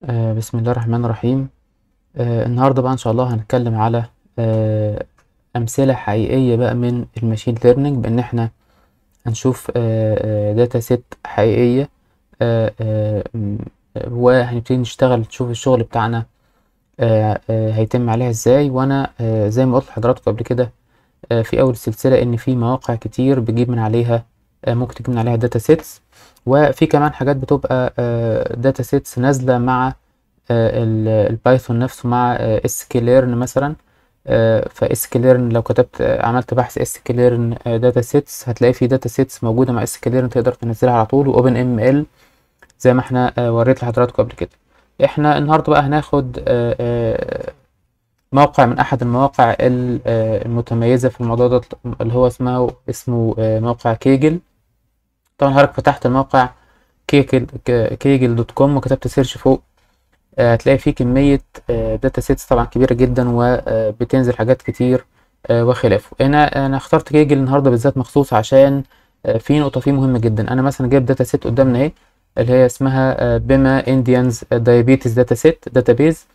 آه، بسم الله الرحمن الرحيم آه، النهاردة بقى إن شاء الله هنتكلم على آه، أمثلة حقيقية بقى من الماشين ليرنينج بإن إحنا هنشوف داتا سيت حقيقية آه، آه، م- وهنبتدي نشتغل نشوف الشغل بتاعنا آه، آه، هيتم عليها إزاي وأنا آه، زي ما قلت لحضراتكم قبل كده آه، في أول السلسلة إن في مواقع كتير بتجيب من عليها آه، ممكن تجيب من عليها داتا سيتس وفي كمان حاجات بتبقى داتا سيتس نازلة مع آه، ال- البايثون نفسه مع اس كيليرن مثلا فاس كيليرن لو كتبت آه، عملت بحث اس كيليرن داتا سيتس هتلاقي في داتا سيتس موجوده مع اس كيليرن تقدر تنزلها على طول واوبن ام ال زي ما احنا آه، وريت لحضراتكم قبل كده احنا النهارده بقى هناخد آه، آه، موقع من احد المواقع ال- آه، المتميزه في الموضوع ده اللي هو اسمه اسمه آه، موقع كيجل طبعا حضرتك فتحت الموقع كيجل كيجل دوت كوم وكتبت سيرش فوق آه، هتلاقي فيه كمية داتا سيتس طبعا كبيرة جدا وبتنزل حاجات كتير آه، وخلافه هنا أنا اخترت جيجل النهاردة بالذات مخصوص عشان آه، في نقطة فيه مهمة جدا أنا مثلا جايب داتا سيت قدامنا اهي اللي هي اسمها بما انديانز دايابيتس داتا سيت داتا بيز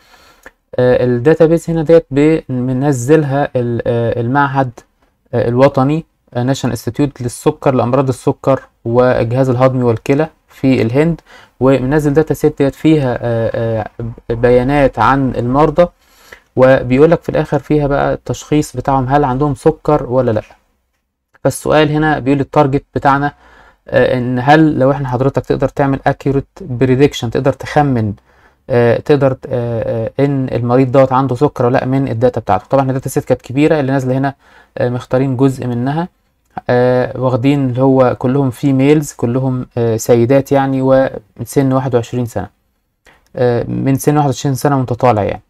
الداتا بيز هنا ديت بننزلها ال- آه، المعهد آه، الوطني ناشونال انستيتيوت للسكر لامراض السكر والجهاز الهضمي والكلى في الهند ومنزل داتا سيت ديت فيها آه، آه، بيانات عن المرضى وبيقول لك في الاخر فيها بقى التشخيص بتاعهم هل عندهم سكر ولا لا فالسؤال هنا بيقول التارجت بتاعنا آه، ان هل لو احنا حضرتك تقدر تعمل accurate prediction تقدر تخمن آه، تقدر آه، آه، ان المريض دوت عنده سكر ولا لا من الداتا بتاعته طبعا الداتا سيت كانت كبيره اللي نازله هنا آه، مختارين جزء منها آه، واخدين اللي هو كلهم فيميلز كلهم آه، سيدات يعني ومن سن 21 سنه آه، من سن 21 سنه وانت طالع يعني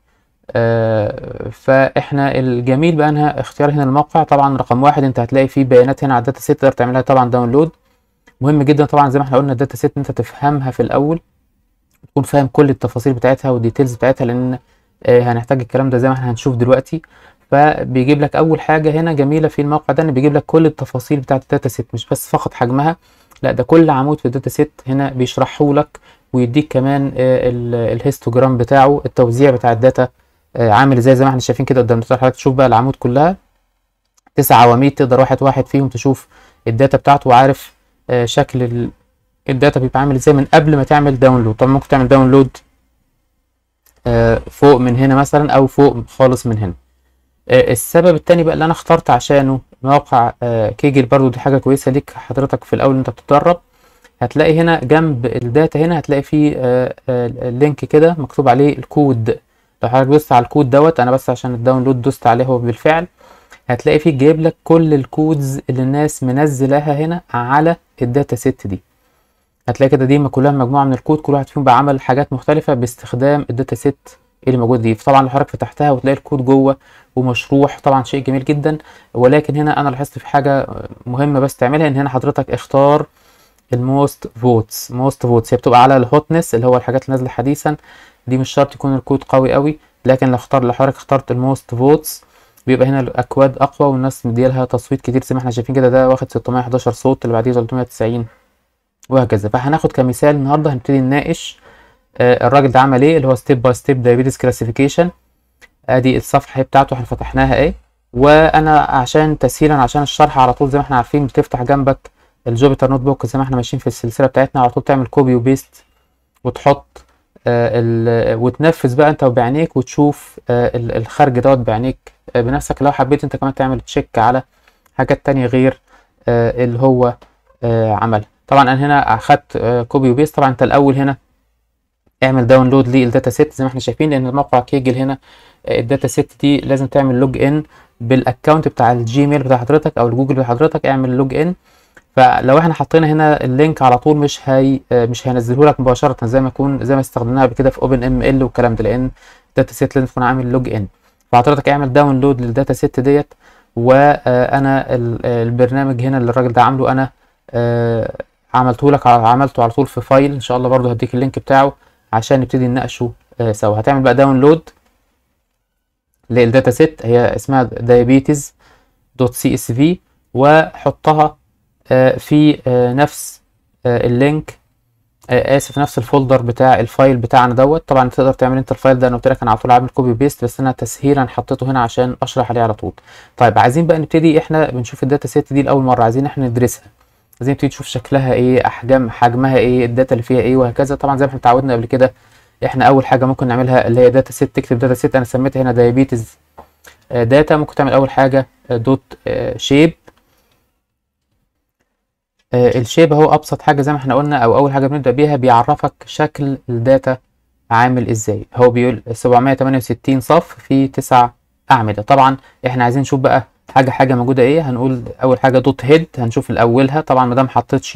آه، فاحنا الجميل بقى انها اختيار هنا الموقع طبعا رقم واحد انت هتلاقي فيه بيانات هنا على الداتا سيت تقدر تعملها طبعا داونلود مهم جدا طبعا زي ما احنا قلنا الداتا سيت انت تفهمها في الاول تكون فاهم كل التفاصيل بتاعتها والديتيلز بتاعتها لان آه، هنحتاج الكلام ده زي ما احنا هنشوف دلوقتي فبيجيب لك اول حاجه هنا جميله في الموقع ده ان بيجيب لك كل التفاصيل بتاعت الداتا سيت مش بس فقط حجمها لا ده كل عمود في الداتا سيت هنا بيشرحه لك ويديك كمان آه، ال- الهيستوجرام بتاعه التوزيع بتاع الداتا آه، عامل ازاي زي ما احنا شايفين كده قدام حضرتك تشوف بقى العمود كلها تسع عواميد تقدر واحد واحد فيهم تشوف الداتا بتاعته وعارف آه، شكل ال- الداتا بيبقى عامل ازاي من قبل ما تعمل داونلود طبعا ممكن تعمل داونلود آه، فوق من هنا مثلا او فوق خالص من هنا آه، السبب التاني بقى اللي انا اخترت عشانه موقع آه، كيجل برضو دي حاجة كويسة ليك حضرتك في الاول انت بتتدرب هتلاقي هنا جنب الداتا هنا هتلاقي فيه آه، آه، اللينك كده مكتوب عليه الكود لو حضرتك دوست على الكود دوت انا بس عشان الداونلود دوست عليه هو بالفعل هتلاقي فيه جايب لك كل الكودز اللي الناس منزلاها هنا على الداتا سيت دي هتلاقي كده دي م- كلها مجموعة من الكود كل واحد فيهم بقى عمل حاجات مختلفة باستخدام الداتا سيت اللي موجود دي فطبعا لو حضرتك فتحتها وتلاقي الكود جوه ومشروح طبعا شيء جميل جدا ولكن هنا انا لاحظت في حاجة مهمة بس تعملها ان هنا حضرتك اختار الموست فوتس موست فوتس هي بتبقى على الهوتنس اللي هو الحاجات اللي نازلة حديثا دي مش شرط يكون الكود قوي قوي لكن لو اختار لو حضرتك اخترت الموست فوتس بيبقى هنا الاكواد اقوى والناس مديلها تصويت كتير زي ما احنا شايفين كده ده واخد 611 صوت اللي بعديه 390 وهكذا فهناخد كمثال النهارده هنبتدي نناقش آه، الراجل ده عمل ايه اللي هو ستيب باي ستيب دايابيتس كلاسيفيكيشن ادي الصفحه هي بتاعته احنا فتحناها ايه وانا عشان تسهيلا عشان الشرح على طول زي ما احنا عارفين بتفتح جنبك الجوبيتر نوت بوك زي ما احنا ماشيين في السلسله بتاعتنا على طول تعمل كوبي وبيست وتحط آه، ال- وتنفذ بقى انت بعينيك وتشوف آه، ال- الخرج دوت بعينيك آه، بنفسك لو حبيت انت كمان تعمل تشيك على حاجات تانية غير آه، اللي هو آه، عملها طبعا انا هنا اخدت كوبي وبيست طبعا انت الاول هنا اعمل داونلود للداتا سيت زي ما احنا شايفين لان الموقع كيجل هنا آه، الداتا سيت دي لازم تعمل لوج ان بالاكونت بتاع الجيميل بتاع حضرتك او الجوجل بتاع حضرتك اعمل لوج ان فلو احنا حطينا هنا اللينك على طول مش هي آه، مش هينزله لك مباشره زي ما يكون زي ما استخدمناها قبل كده في اوبن ام ال والكلام ده لان الداتا سيت لازم تكون عامل لوج ان فحضرتك اعمل داونلود للداتا سيت ديت وانا البرنامج هنا اللي الراجل ده عامله انا آه، عملته لك على- عملته على طول في فايل ان شاء الله برضو هديك اللينك بتاعه عشان نبتدي نناقشه آه، سوا هتعمل بقى داونلود للداتا سيت هي اسمها diabetes دوت سي اس في وحطها آه، في آه، نفس آه، اللينك آه، اسف نفس الفولدر بتاع الفايل بتاعنا دوت طبعا تقدر تعمل انت الفايل ده انا قلت لك انا على طول عامل كوبي بيست بس انا تسهيلا حطيته هنا عشان اشرح عليه على طول طيب عايزين بقى نبتدي احنا بنشوف الداتا سيت دي لاول مره عايزين احنا ندرسها عايزين نبتدي نشوف شكلها ايه احجام حجمها ايه الداتا اللي فيها ايه وهكذا طبعا زي ما احنا اتعودنا قبل كده احنا اول حاجه ممكن نعملها اللي هي داتا سيت تكتب داتا سيت انا سميتها هنا دايابيتز داتا ممكن تعمل اول حاجه دوت شيب الشيب هو ابسط حاجه زي ما احنا قلنا او اول حاجه بنبدا بيها بيعرفك شكل الداتا عامل ازاي هو بيقول 768 صف في 9 اعمده طبعا احنا عايزين نشوف بقى حاجه حاجه موجوده ايه هنقول اول حاجه دوت هيد هنشوف الاولها طبعا ما دام حطيتش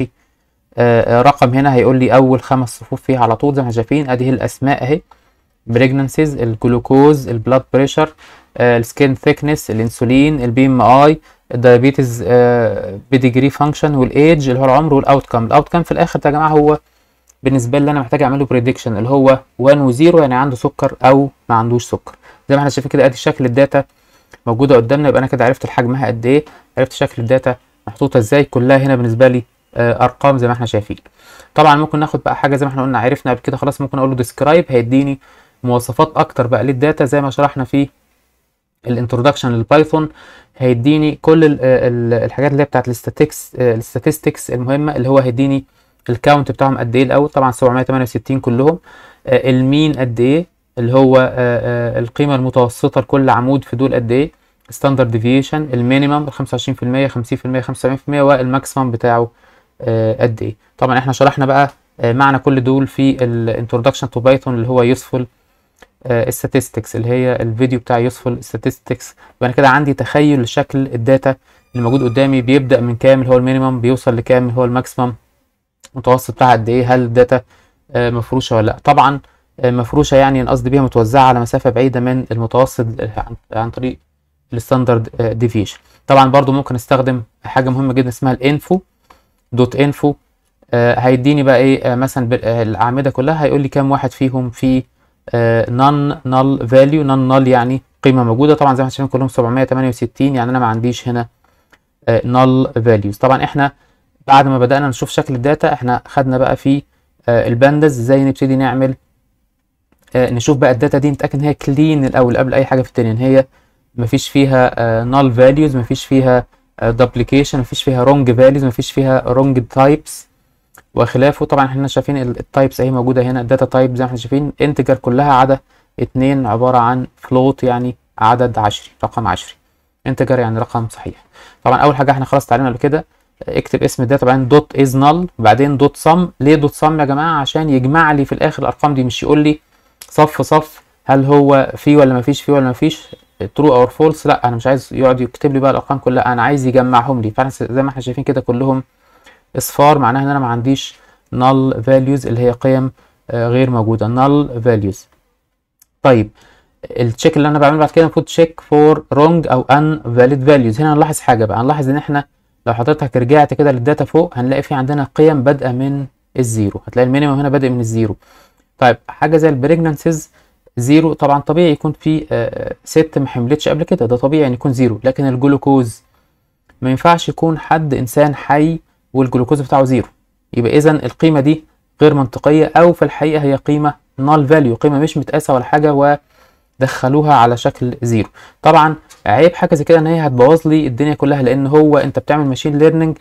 رقم هنا هيقول لي اول خمس صفوف فيها على طول زي ما احنا شايفين ادي هي الاسماء اهي بريجنانسيز الجلوكوز البلاد بريشر السكين ثيكنس الانسولين البي ام اي الدايابيتس بيديجري فانكشن والايدج اللي هو العمر والاوت كام الاوت كام في الاخر يا جماعه هو بالنسبه لي انا محتاج اعمل له بريدكشن اللي هو 1 و0 يعني عنده سكر او ما عندوش سكر زي ما احنا شايفين كده ادي شكل الداتا موجوده قدامنا يبقى انا كده عرفت حجمها قد ايه عرفت شكل الداتا محطوطه ازاي كلها هنا بالنسبه لي ارقام زي ما احنا شايفين طبعا ممكن ناخد بقى حاجه زي ما احنا قلنا عرفنا قبل كده خلاص ممكن اقول له ديسكرايب هيديني مواصفات اكتر بقى للداتا زي ما شرحنا في الانترودكشن للبايثون هيديني كل ال ال الحاجات اللي هي بتاعت الاستاتيكس الاستاتيستكس المهمه اللي هو هيديني الكاونت بتاعهم قد ايه الاول طبعا 768 كلهم المين قد ايه اللي هو القيمه المتوسطه لكل عمود في دول قد ايه ستاندرد ديفيشن المينيمم 25% 50% 75% والماكسيمم بتاعه قد ايه طبعا احنا شرحنا بقى معنى كل دول في الانترودكشن تو بايثون اللي هو يوسفول statistics اللي هي الفيديو بتاع يوسفول statistics يبقى انا كده عندي تخيل لشكل الداتا اللي موجود قدامي بيبدا من كام اللي هو المينيمم بيوصل لكام اللي هو الماكسيمم المتوسط بتاعها قد ايه هل الداتا مفروشه ولا لا طبعا مفروشه يعني قصدي بيها متوزعه على مسافه بعيده من المتوسط عن طريق الستاندرد ديفيشن طبعا برضو ممكن استخدم حاجه مهمه جدا اسمها الانفو دوت انفو هيديني بقى ايه مثلا الاعمده كلها هيقول لي كام واحد فيهم في نون نال فاليو نون نال يعني قيمه موجوده طبعا زي ما شايفين كلهم 768 يعني انا ما عنديش هنا نال فاليوز طبعا احنا بعد ما بدانا نشوف شكل الداتا احنا خدنا بقى في الباندز ازاي نبتدي نعمل نشوف بقى الداتا دي نتاكد ان هي كلين الاول قبل اي حاجه في الدنيا ان هي مفيش فيها نال فاليوز مفيش فيها دوبليكيشن مفيش فيها رونج فاليوز مفيش فيها رونج تايبس وخلافه طبعا احنا شايفين التايبس اهي موجوده هنا الداتا تايب زي ما احنا شايفين انتجر كلها عدا اتنين عباره عن فلوت يعني عدد عشري رقم عشري انتجر يعني رقم صحيح طبعا اول حاجه احنا خلاص اتعلمنا قبل كده اكتب اسم الداتا بعدين دوت از نل بعدين دوت سم ليه دوت سم يا جماعه عشان يجمع لي في الاخر الارقام دي مش يقول لي صف صف هل هو فيه ولا مفيش فيه ولا مفيش ترو اور فولس لا انا مش عايز يقعد يكتب لي بقى الارقام كلها انا عايز يجمعهم لي فاحنا زي ما احنا شايفين كده كلهم اصفار معناها ان انا ما عنديش null values اللي هي قيم غير موجودة null values طيب التشيك اللي انا بعمله بعد كده المفروض تشيك فور wrong او unvalid values هنا نلاحظ حاجة بقى نلاحظ ان احنا لو حضرتك رجعت كده للداتا فوق هنلاقي في عندنا قيم بادئة من الزيرو هتلاقي المينيمم هنا بادئ من الزيرو طيب حاجة زي البريجنانسيز زيرو طبعا طبيعي يكون في ست ما حملتش قبل كده ده طبيعي ان يكون زيرو لكن الجلوكوز ما ينفعش يكون حد انسان حي والجلوكوز بتاعه زيرو يبقى اذا القيمه دي غير منطقيه او في الحقيقه هي قيمه نال فاليو قيمه مش متقاسه ولا حاجه ودخلوها على شكل زيرو طبعا عيب حاجه زي كده ان هي هتبوظ لي الدنيا كلها لان هو انت بتعمل ماشين ليرنينج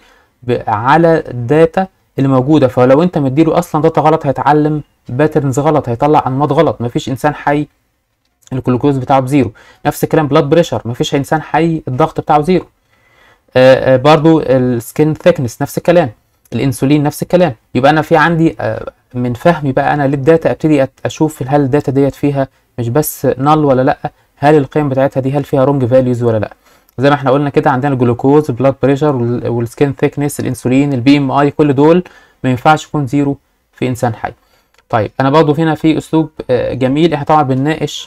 على الداتا اللي موجوده فلو انت مديله اصلا داتا غلط هيتعلم باترنز غلط هيطلع انماط غلط مفيش انسان حي الجلوكوز بتاعه بزيرو نفس الكلام بلاد بريشر مفيش انسان حي الضغط بتاعه زيرو آآ آآ برضو السكين ثيكنس نفس الكلام الانسولين نفس الكلام يبقى انا في عندي من فهمي بقى انا للداتا ابتدي اشوف هل الداتا ديت فيها مش بس نل ولا لا هل القيم بتاعتها دي هل فيها رونج فاليوز ولا لا زي ما احنا قلنا كده عندنا الجلوكوز البلاد بريشر والسكين ثيكنس الانسولين البي ام اي كل دول ما ينفعش يكون زيرو في انسان حي طيب انا برضو هنا في اسلوب جميل احنا طبعا بنناقش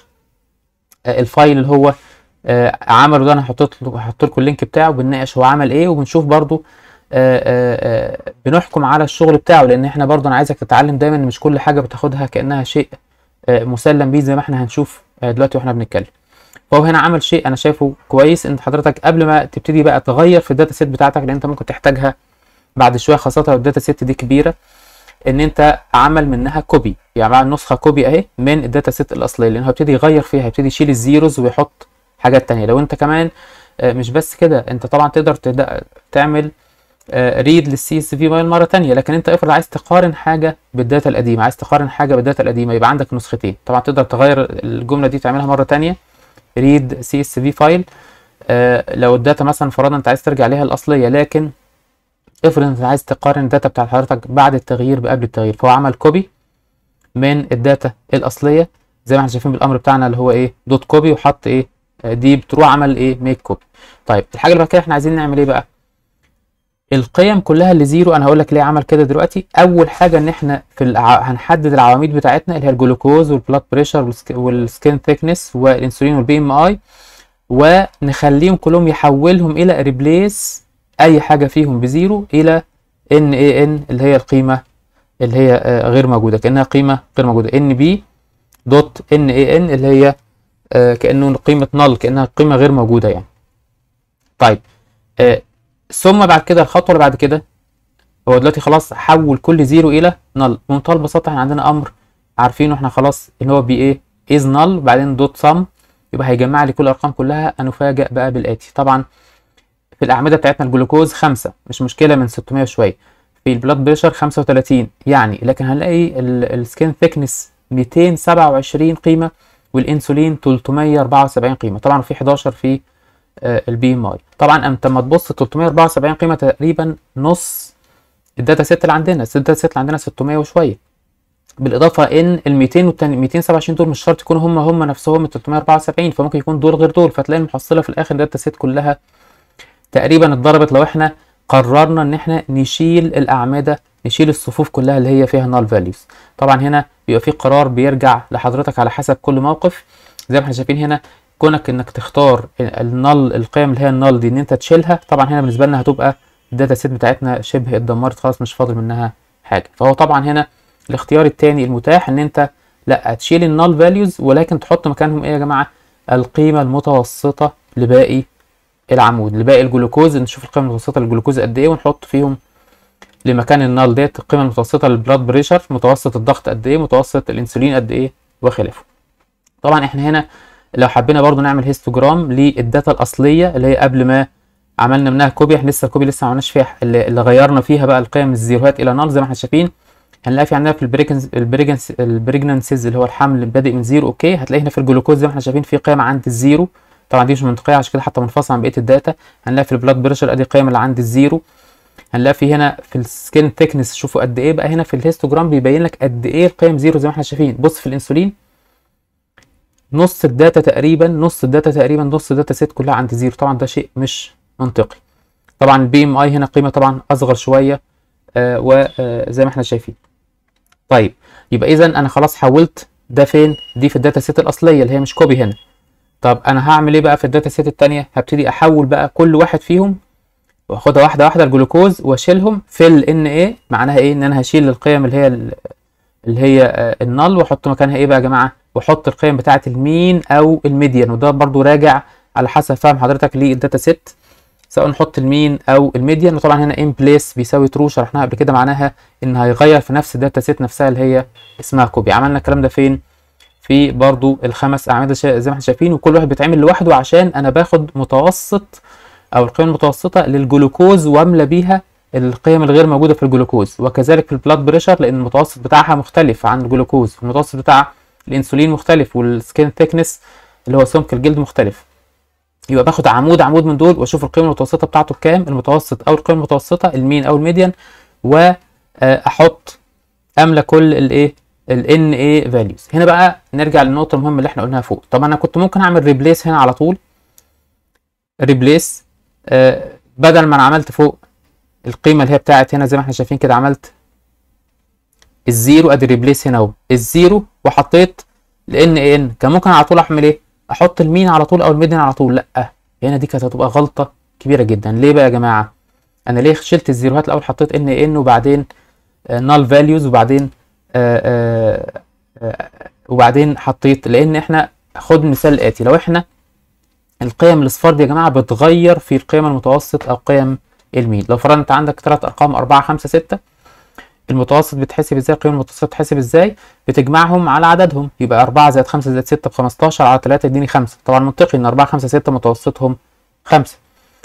الفايل اللي هو عمله ده انا هحط هحط لكم اللينك بتاعه بنناقش هو عمل ايه وبنشوف برضو آآ آآ بنحكم على الشغل بتاعه لان احنا برضو انا عايزك تتعلم دايما ان مش كل حاجه بتاخدها كانها شيء مسلم بيه زي ما احنا هنشوف دلوقتي واحنا بنتكلم فهو هنا عمل شيء انا شايفه كويس ان حضرتك قبل ما تبتدي بقى تغير في الداتا سيت بتاعتك لان انت ممكن تحتاجها بعد شويه خاصه لو الداتا سيت دي كبيره ان انت عمل منها كوبي يعني عمل نسخه كوبي اهي من الداتا سيت الاصليه لان هو هيبتدي يغير فيها هيبتدي يشيل الزيروز ويحط حاجات تانية لو انت كمان آه، مش بس كده انت طبعا تقدر تد- تعمل ريد للسي اس في فايل مره تانية لكن انت افرض عايز تقارن حاجه بالداتا القديمه عايز تقارن حاجه بالداتا القديمه يبقى عندك نسختين طبعا تقدر تغير الجمله دي تعملها مره تانية ريد سي اس في فايل لو الداتا مثلا فرضنا انت عايز ترجع ليها الاصليه لكن افرض انت عايز تقارن الداتا بتاعت حضرتك بعد التغيير بقبل التغيير فهو عمل كوبي من الداتا الاصليه زي ما احنا شايفين بالامر بتاعنا اللي هو ايه دوت كوبي وحط ايه آه، دي بتروح عمل ايه ميك كوبي طيب الحاجه اللي بعد كده احنا عايزين نعمل ايه بقى القيم كلها اللي زيرو انا هقول لك ليه عمل كده دلوقتي اول حاجه ان احنا في الع... هنحدد العواميد بتاعتنا اللي هي الجلوكوز والبلاد بريشر والسك... والسكين ثيكنس والانسولين والبي ام اي ونخليهم كلهم يحولهم الى ريبليس اي حاجه فيهم بزيرو الى ان اي ان اللي هي القيمه اللي هي آه، غير موجوده كانها قيمه غير موجوده ان بي دوت ان اي ان اللي هي آه، كانه قيمه نل كانها قيمه غير موجوده يعني طيب آه، ثم بعد كده الخطوه اللي بعد كده هو دلوقتي خلاص حول كل زيرو الى نل بمنتهى البساطه احنا عندنا امر عارفينه احنا خلاص ان هو بي ايه از نل وبعدين دوت سم يبقى هيجمع لي كل الارقام كلها هنفاجئ بقى بالاتي طبعا في الاعمده بتاعتنا الجلوكوز 5 مش مشكله من 600 وشويه في البلاد بريشر 35 يعني لكن هنلاقي السكين ثيكنس 227 قيمه والانسولين 374 قيمه طبعا في 11 في البي ام اي طبعا انت لما تبص 374 قيمه تقريبا نص الداتا سيت اللي عندنا الداتا سيت اللي عندنا 600 وشويه بالاضافه ان ال 200 والتاني 227 دول مش شرط يكونوا هم هم نفسهم ال 374 فممكن يكون دول غير دول فتلاقي المحصله في الاخر الداتا سيت كلها تقريبا اتضربت لو احنا قررنا ان احنا نشيل الاعمده نشيل الصفوف كلها اللي هي فيها null values طبعا هنا بيبقى في قرار بيرجع لحضرتك على حسب كل موقف زي ما احنا شايفين هنا كونك انك تختار النل القيم اللي هي النل دي ان انت تشيلها طبعا هنا بالنسبه لنا هتبقى الداتا سيت بتاعتنا شبه اتدمرت خلاص مش فاضل منها حاجه فهو طبعا هنا الاختيار التاني المتاح ان انت لا تشيل النل فاليوز ولكن تحط مكانهم ايه يا جماعه القيمه المتوسطه لباقي العمود لباقي الجلوكوز نشوف القيمه المتوسطه للجلوكوز قد ايه ونحط فيهم لمكان النال ديت القيمه المتوسطه للبلاد بريشر متوسط الضغط قد ايه متوسط الانسولين قد ايه وخلافه طبعا احنا هنا لو حبينا برضو نعمل هيستوجرام للداتا الاصليه اللي هي قبل ما عملنا منها كوبي احنا لسه الكوبي لسه ما عملناش فيها اللي, اللي غيرنا فيها بقى القيم الزيروهات الى نال زي ما احنا شايفين هنلاقي في عندنا في البريجنس البريجنس البريجنانسيز اللي هو الحمل بادئ من زيرو اوكي هتلاقي هنا في الجلوكوز زي ما احنا شايفين في قيم عند الزيرو طبعا دي مش منطقيه عشان كده حتى منفصل عن بقيه الداتا هنلاقي في البلاد بريشر ادي القيم اللي عند الزيرو هنلاقي في هنا في السكين ثيكنس شوفوا قد ايه بقى هنا في الهيستوجرام بيبين لك قد ايه القيم زيرو زي ما احنا شايفين بص في الانسولين نص الداتا تقريبا نص الداتا تقريبا نص الداتا سيت كلها عند زيرو طبعا ده شيء مش منطقي طبعا البي ام اي هنا قيمه طبعا اصغر شويه آه وزي ما احنا شايفين طيب يبقى اذا انا خلاص حولت ده فين دي في الداتا سيت الاصليه اللي هي مش كوبي هنا طب انا هعمل ايه بقى في الداتا سيت التانية هبتدي احول بقى كل واحد فيهم واخدها واحده واحده الجلوكوز واشيلهم في ال ان ايه معناها ايه ان انا هشيل القيم اللي هي اللي هي النل واحط مكانها ايه بقى يا جماعه واحط القيم بتاعه المين او الميديان وده برضو راجع على حسب فهم حضرتك للداتا سيت سواء نحط المين او الميديان وطبعا هنا ان بليس بيساوي ترو شرحناها قبل كده معناها ان هيغير في نفس الداتا سيت نفسها اللي هي اسمها كوبي عملنا الكلام ده فين في برضو الخمس اعمده زي ما احنا شايفين وكل واحد بيتعمل لوحده عشان انا باخد متوسط او القيم المتوسطه للجلوكوز واملى بيها القيم الغير موجوده في الجلوكوز وكذلك في البلاد بريشر لان المتوسط بتاعها مختلف عن الجلوكوز المتوسط بتاع الانسولين مختلف والسكين ثيكنس اللي هو سمك الجلد مختلف يبقى باخد عمود عمود من دول واشوف القيمه المتوسطه بتاعته بكام المتوسط او القيمه المتوسطه المين او الميديان واحط املى كل الايه الان اي فاليوز هنا بقى نرجع للنقطه المهمه اللي احنا قلناها فوق طب انا كنت ممكن اعمل ريبليس هنا على طول ريبليس آه بدل ما انا عملت فوق القيمه اللي هي بتاعت هنا زي ما احنا شايفين كده عملت الزيرو ادي ريبليس هنا اهو الزيرو وحطيت الان ان كان ممكن على طول اعمل ايه احط المين على طول او الميديان على طول لا هنا دي كانت هتبقى غلطه كبيره جدا ليه بقى يا جماعه انا ليه شلت الزيروهات الاول حطيت ان ان وبعدين نال uh, فاليوز وبعدين آآ آآ آآ وبعدين حطيت لان احنا خد مثال الاتي لو احنا القيم الاصفار دي يا جماعه بتغير في القيم المتوسط او قيم المين لو فرضنا انت عندك ثلاث ارقام 4 5 6 المتوسط بيتحسب ازاي قيمة المتوسط بتتحسب ازاي بتجمعهم على عددهم يبقى 4 زائد 5 زائد 6 ب 15 على 3 يديني 5 طبعا منطقي ان 4 5 6 متوسطهم 5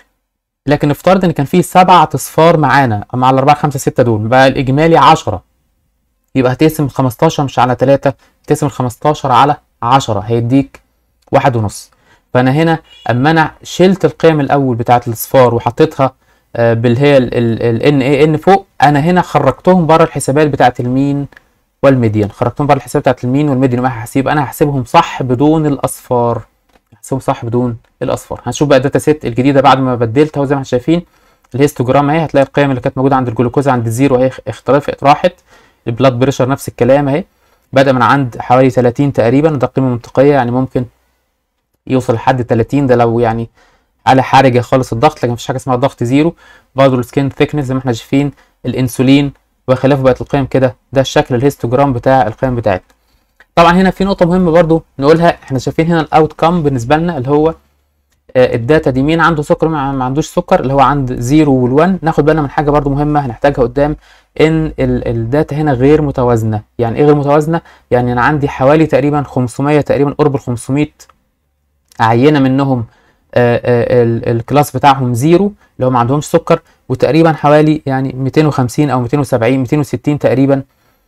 لكن افترض ان كان في سبع اصفار معانا مع ال 4 5 6 دول بقى الاجمالي 10 يبقى هتقسم ال 15 مش على 3 تقسم ال 15 على 10 هيديك واحد ونص فانا هنا اما انا شلت القيم الاول بتاعت الاصفار وحطيتها آه، باللي هي ال ان اي ان فوق انا هنا خرجتهم بره الحسابات بتاعت المين والميديان خرجتهم بره الحسابات بتاعت المين والميديان ما هحسب انا هحسبهم صح بدون الاصفار هحسبهم صح بدون الاصفار هنشوف بقى الداتا سيت الجديده بعد ما بدلت اهو زي ما احنا شايفين الهيستوجرام اهي هتلاقي القيم اللي كانت موجوده عند الجلوكوز عند الزيرو اهي اختلفت راحت البلاد بريشر نفس الكلام اهي بدأ من عند حوالي 30 تقريبا ده قيمه منطقيه يعني ممكن يوصل لحد 30 ده لو يعني على حرجه خالص الضغط لكن مفيش حاجه اسمها ضغط زيرو برضه السكين ثيكنس زي ما احنا شايفين الانسولين وخلافه بقت القيم كده ده الشكل الهيستوجرام بتاع القيم بتاعتنا طبعا هنا في نقطه مهمه برضه نقولها احنا شايفين هنا الاوت كام بالنسبه لنا اللي هو آه، الداتا دي مين عنده سكر ما ما عندوش سكر اللي هو عند 0 وال1 ناخد بالنا من حاجه برضو مهمه هنحتاجها قدام ان ال- الداتا هنا غير متوازنه يعني ايه غير متوازنه يعني انا عندي حوالي تقريبا 500 تقريبا قرب ال 500 عينه منهم آه، آه، ال- الكلاس بتاعهم زيرو اللي هو ما عندهمش سكر وتقريبا حوالي يعني 250 او 270 260 تقريبا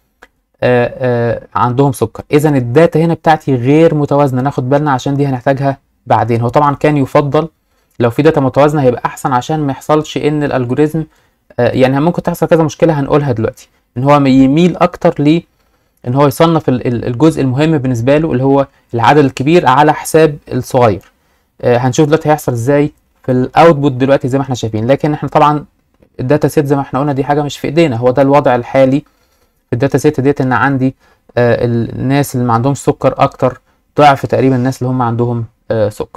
آه، آه، عندهم سكر اذا الداتا هنا بتاعتي غير متوازنه ناخد بالنا عشان دي هنحتاجها بعدين هو طبعا كان يفضل لو في داتا متوازنه هيبقى احسن عشان ما يحصلش ان الالجوريزم آه، يعني ممكن تحصل كذا مشكله هنقولها دلوقتي ان هو يميل اكتر ل ان هو يصنف ال- ال- الجزء المهم بالنسبه له اللي هو العدد الكبير على حساب الصغير آه، هنشوف دلوقتي هيحصل ازاي في الاوتبوت دلوقتي زي ما احنا شايفين لكن احنا طبعا الداتا سيت زي ما احنا قلنا دي حاجه مش في ايدينا هو ده الوضع الحالي في الداتا سيت ديت ان عندي آه، الناس اللي ما عندهمش سكر اكتر ضعف تقريبا الناس اللي هم عندهم آه، سكر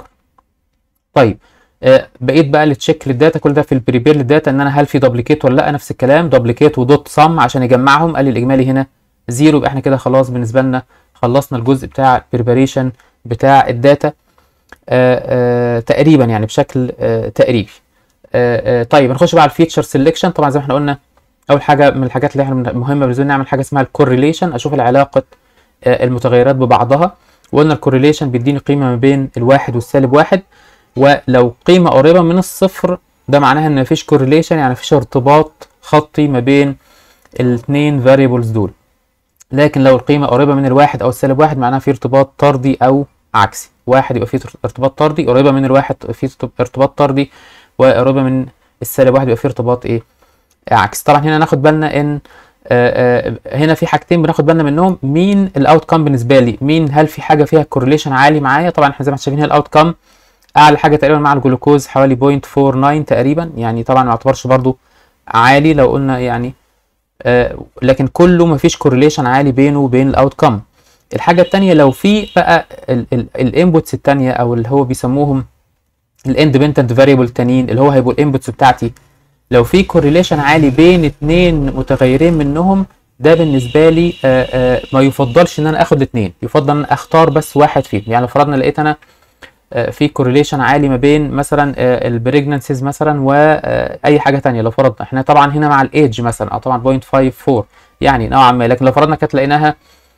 طيب آه، بقيت بقى لتشيك للداتا كل ده في البريبير للداتا ان انا هل في دوبليكيت ولا لا نفس الكلام دوبليكيت ودوت صم عشان يجمعهم قال لي الاجمالي هنا زيرو يبقى احنا كده خلاص بالنسبه لنا خلصنا الجزء بتاع البريباريشن بتاع الداتا آه آه تقريبا يعني بشكل آه تقريبي آه آه طيب نخش بقى على الفيتشر سيلكشن طبعا زي ما احنا قلنا اول حاجه من الحاجات اللي احنا مهمه بالنسبه لنا نعمل حاجه اسمها الكورليشن اشوف العلاقه آه المتغيرات ببعضها وقلنا الكورليشن بيديني قيمه ما بين الواحد والسالب واحد ولو قيمه قريبه من الصفر ده معناها ان مفيش كورليشن يعني مفيش ارتباط خطي ما بين الاثنين فاريبلز دول لكن لو القيمة قريبة من الواحد أو السالب واحد معناها في ارتباط طردي أو عكسي واحد يبقى فيه ارتباط طردي قريبة من الواحد في ارتباط طردي وقريبة من السالب واحد يبقى فيه ارتباط إيه عكسي طبعا هنا ناخد بالنا إن آه، آه، هنا في حاجتين بناخد بالنا منهم مين الاوت كام بالنسبه لي مين هل في حاجه فيها كورليشن عالي معايا طبعا احنا زي ما احنا شايفين هنا الاوت كام اعلى حاجه تقريبا مع الجلوكوز حوالي 0.49 تقريبا يعني طبعا ما يعتبرش برضو عالي لو قلنا يعني آه، لكن كله مفيش كورليشن عالي بينه وبين الاوت كام الحاجه التانية لو في بقى الانبوتس التانية او اللي هو بيسموهم الاندبندنت فاريبل التانيين اللي هو هيبقوا الانبوتس بتاعتي لو في كورليشن عالي بين اتنين متغيرين منهم ده بالنسبه لي آه، آه، ما يفضلش ان انا اخد اتنين يفضل ان اختار بس واحد فيهم يعني لو فرضنا لقيت انا آه، في كورليشن عالي ما بين مثلا البريجنانسيز مثلا واي حاجه تانية لو فرضنا احنا طبعا هنا مع الايدج مثلا اه طبعا 0.54 يعني نوعا ما لكن لو فرضنا كانت لقيناها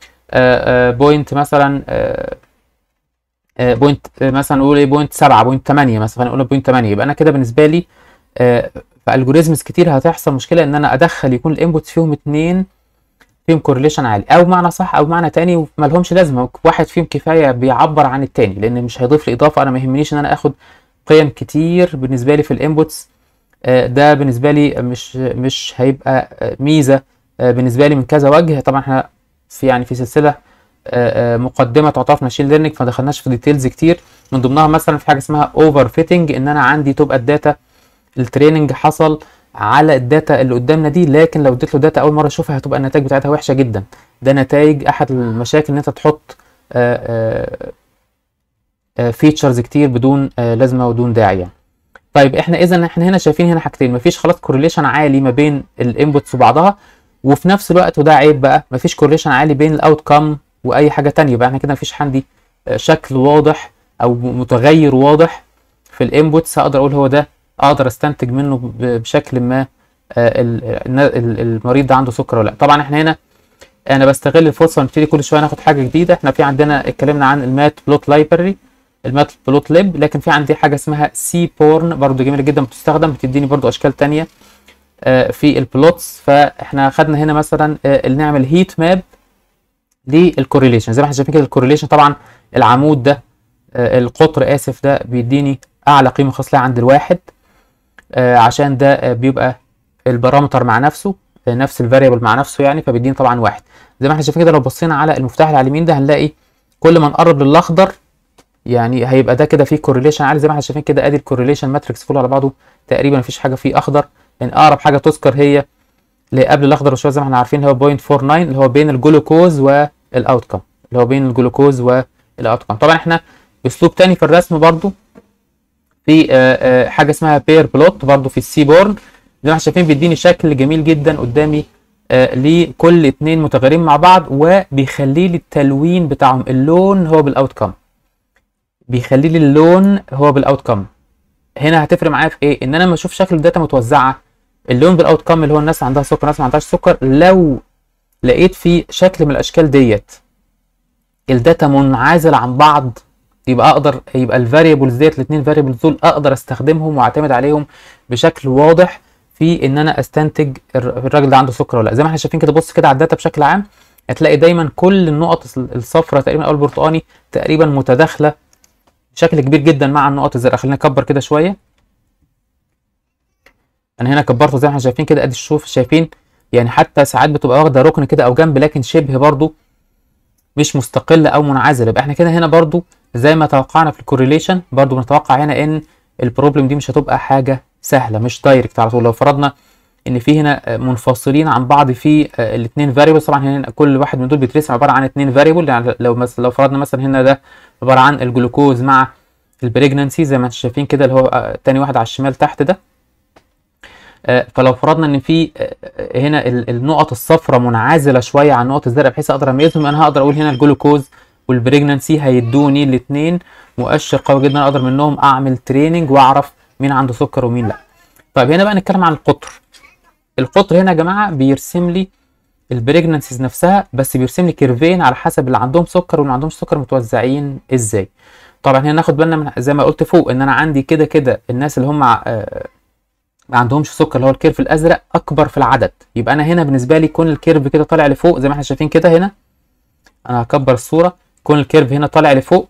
بوينت مثلا بوينت مثلا نقول ايه بوينت 7 بوينت 8 مثلا نقول بوينت 8 يبقى انا كده بالنسبه لي آه، في الجوريزمز كتير هتحصل مشكله ان انا ادخل يكون الانبوتس فيهم اتنين فيهم كورليشن عالي او معنى صح او معنى تاني ما لهمش لازمه واحد فيهم كفايه بيعبر عن التاني لان مش هيضيف لي اضافه انا ما يهمنيش ان انا اخد قيم كتير بالنسبه لي في الانبوتس آه، ده بالنسبه لي مش مش هيبقى آه، ميزه آه، بالنسبه لي من كذا وجه طبعا احنا في يعني في سلسله آه، آه، مقدمه تعتبر في ماشين ليرنينج فما دخلناش في ديتيلز كتير من ضمنها مثلا في حاجه اسمها اوفر فيتنج ان انا عندي تبقى الداتا التريننج حصل على الداتا اللي قدامنا دي لكن لو اديت له داتا اول مره اشوفها هتبقى النتائج بتاعتها وحشه جدا ده نتائج احد المشاكل ان انت تحط فيتشرز كتير بدون آه، لازمه ودون داعي يعني. طيب احنا اذا احنا هنا شايفين هنا حاجتين مفيش خلاص كورليشن عالي ما بين الانبوتس وبعضها وفي نفس الوقت وده عيب بقى مفيش كورليشن عالي بين الاوت كام واي حاجه تانية بقى احنا كده مفيش عندي آه، شكل واضح او متغير واضح في الانبوتس اقدر اقول هو ده اقدر استنتج منه ب- بشكل ما آه، ال- ال- ال- المريض ده عنده سكر ولا لا طبعا احنا هنا انا بستغل الفرصه ونبتدي كل شويه ناخد حاجه جديده احنا في عندنا اتكلمنا عن المات بلوت لايبرري المات بلوت ليب لكن في عندي حاجه اسمها سي بورن برضو جميله جدا بتستخدم بتديني برضو اشكال تانية آه، في البلوتس فاحنا خدنا هنا مثلا آه، اللي نعمل هيت ماب للكوريليشن زي ما احنا شايفين كده الكوريليشن طبعا العمود ده آه، القطر اسف ده بيديني اعلى قيمه خاص لها عند الواحد آه، عشان ده آه، بيبقى البارامتر مع نفسه آه، نفس الفاريبل مع نفسه يعني فبيديني طبعا واحد زي ما احنا شايفين كده لو بصينا على المفتاح اللي على اليمين ده هنلاقي كل ما نقرب للاخضر يعني هيبقى ده كده فيه كورليشن عالي زي ما احنا شايفين كده ادي الكورليشن ماتريكس كله على بعضه تقريبا مفيش حاجه فيه اخضر يعني اقرب حاجه تذكر هي اللي قبل الاخضر بشويه زي ما احنا عارفين هو 0.49 اللي هو بين الجلوكوز والاوتكم اللي هو بين الجلوكوز والاوتكم طبعا احنا باسلوب تاني في الرسم برضو في آه، آه، حاجه اسمها بير بلوت برضو في السي بورن زي ما احنا شايفين بيديني شكل جميل جدا قدامي آه، لكل اتنين متغيرين مع بعض وبيخلي لي التلوين بتاعهم اللون هو بالاوتكم بيخلي لي اللون هو بالاوتكم هنا هتفرق معايا في ايه ان انا لما اشوف شكل الداتا متوزعه اللون بالاوتكم اللي هو الناس عندها سكر الناس ما عندهاش سكر لو لقيت في شكل من الاشكال ديت الداتا منعزل عن بعض يبقى اقدر يبقى الفاريبلز ديت الاثنين فاريبلز دول اقدر استخدمهم واعتمد عليهم بشكل واضح في ان انا استنتج الر- الراجل ده عنده سكر ولا لا زي ما احنا شايفين كده بص كده على الداتا بشكل عام هتلاقي دايما كل النقط الصفراء تقريبا او البرتقاني تقريبا متداخله بشكل كبير جدا مع النقط الزرقاء خلينا نكبر كده شويه انا هنا كبرته زي ما احنا شايفين كده ادي الشوف شايفين يعني حتى ساعات بتبقى واخده ركن كده او جنب لكن شبه برضو مش مستقله او منعزله يبقى احنا كده هنا برضو زي ما توقعنا في الكوريليشن برضو بنتوقع هنا ان البروبلم دي مش هتبقى حاجه سهله مش دايركت على طول لو فرضنا ان في هنا آه، منفصلين عن بعض في الاثنين فاريبلز طبعا هنا كل واحد من دول بيترسم عباره عن اثنين فاريبل يعني لو مثلا لو فرضنا مثلا هنا ده عباره عن الجلوكوز مع البريجنانسي زي ما انتم شايفين كده اللي هو آه، تاني واحد على الشمال تحت ده آه، فلو فرضنا ان في آه، آه، هنا ال- النقط الصفراء منعزله شويه عن النقط الزرقاء بحيث اقدر اميزهم انا هقدر اقول هنا الجلوكوز والبريجنانسي هيدوني الاثنين مؤشر قوي جدا اقدر منهم اعمل تريننج واعرف مين عنده سكر ومين لا طيب هنا بقى نتكلم عن القطر القطر هنا يا جماعه بيرسم لي البريجنانسيز نفسها بس بيرسم لي كيرفين على حسب اللي عندهم سكر واللي ما عندهمش سكر متوزعين ازاي طبعا هنا ناخد بالنا من زي ما قلت فوق ان انا عندي كده كده الناس اللي هم آه، ما عندهمش سكر اللي هو الكيرف الازرق اكبر في العدد يبقى انا هنا بالنسبه لي يكون الكيرف كده طالع لفوق زي ما احنا شايفين كده هنا انا هكبر الصوره يكون الكيرف هنا طالع لفوق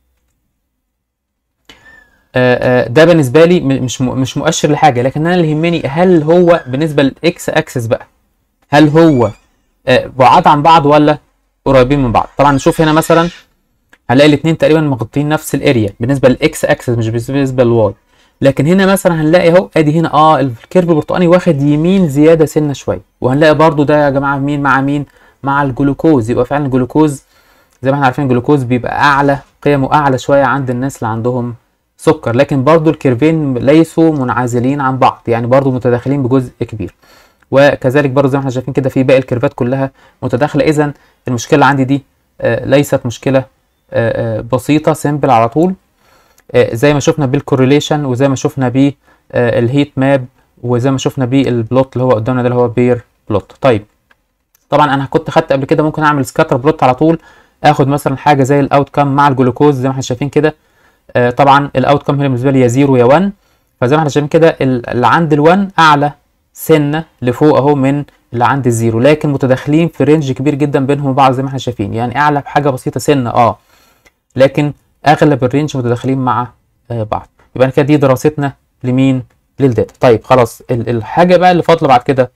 آه، آه، ده بالنسبه لي م- مش م- مش مؤشر لحاجه لكن انا اللي يهمني هل هو بالنسبه للاكس اكسس بقى هل هو آه، بعاد عن بعض ولا قريبين من بعض طبعا نشوف هنا مثلا هنلاقي الاثنين تقريبا مغطين نفس الاريا بالنسبه للاكس اكسس مش بالنسبه للواي لكن هنا مثلا هنلاقي اهو ادي هنا اه الكيرف البرتقاني واخد يمين زياده سنه شويه وهنلاقي برضو ده يا جماعه مين مع مين مع الجلوكوز يبقى فعلا الجلوكوز زي ما احنا عارفين الجلوكوز بيبقى اعلى قيمه اعلى شويه عند الناس اللي عندهم سكر لكن برضو الكيرفين ليسوا منعزلين عن بعض يعني برضو متداخلين بجزء كبير وكذلك برضو زي ما احنا شايفين كده في باقي الكيرفات كلها متداخله اذا المشكله اللي عندي دي آه، ليست مشكله آه، آه، بسيطه سيمبل على طول آه، زي ما شفنا بالكورليشن وزي ما شفنا بالهيت ماب وزي ما شفنا بالبلوت اللي هو قدامنا ده اللي هو بير بلوت طيب طبعا انا كنت خدت قبل كده ممكن اعمل سكاتر بلوت على طول اخد مثلا حاجه زي الاوت كام مع الجلوكوز زي ما احنا شايفين كده آه، طبعا الاوت كام هنا بالنسبه لي يا 0 يا 1 فزي ما احنا شايفين كده ال- اللي عند ال1 اعلى سنه لفوق اهو من اللي عند الزيرو لكن متداخلين في رينج كبير جدا بينهم وبعض زي ما احنا شايفين يعني اعلى بحاجه بسيطه سنه اه لكن اغلب الرينج متداخلين مع آه، بعض يبقى كده دي دراستنا لمين للداتا طيب خلاص ال- الحاجه بقى اللي فاضله بعد كده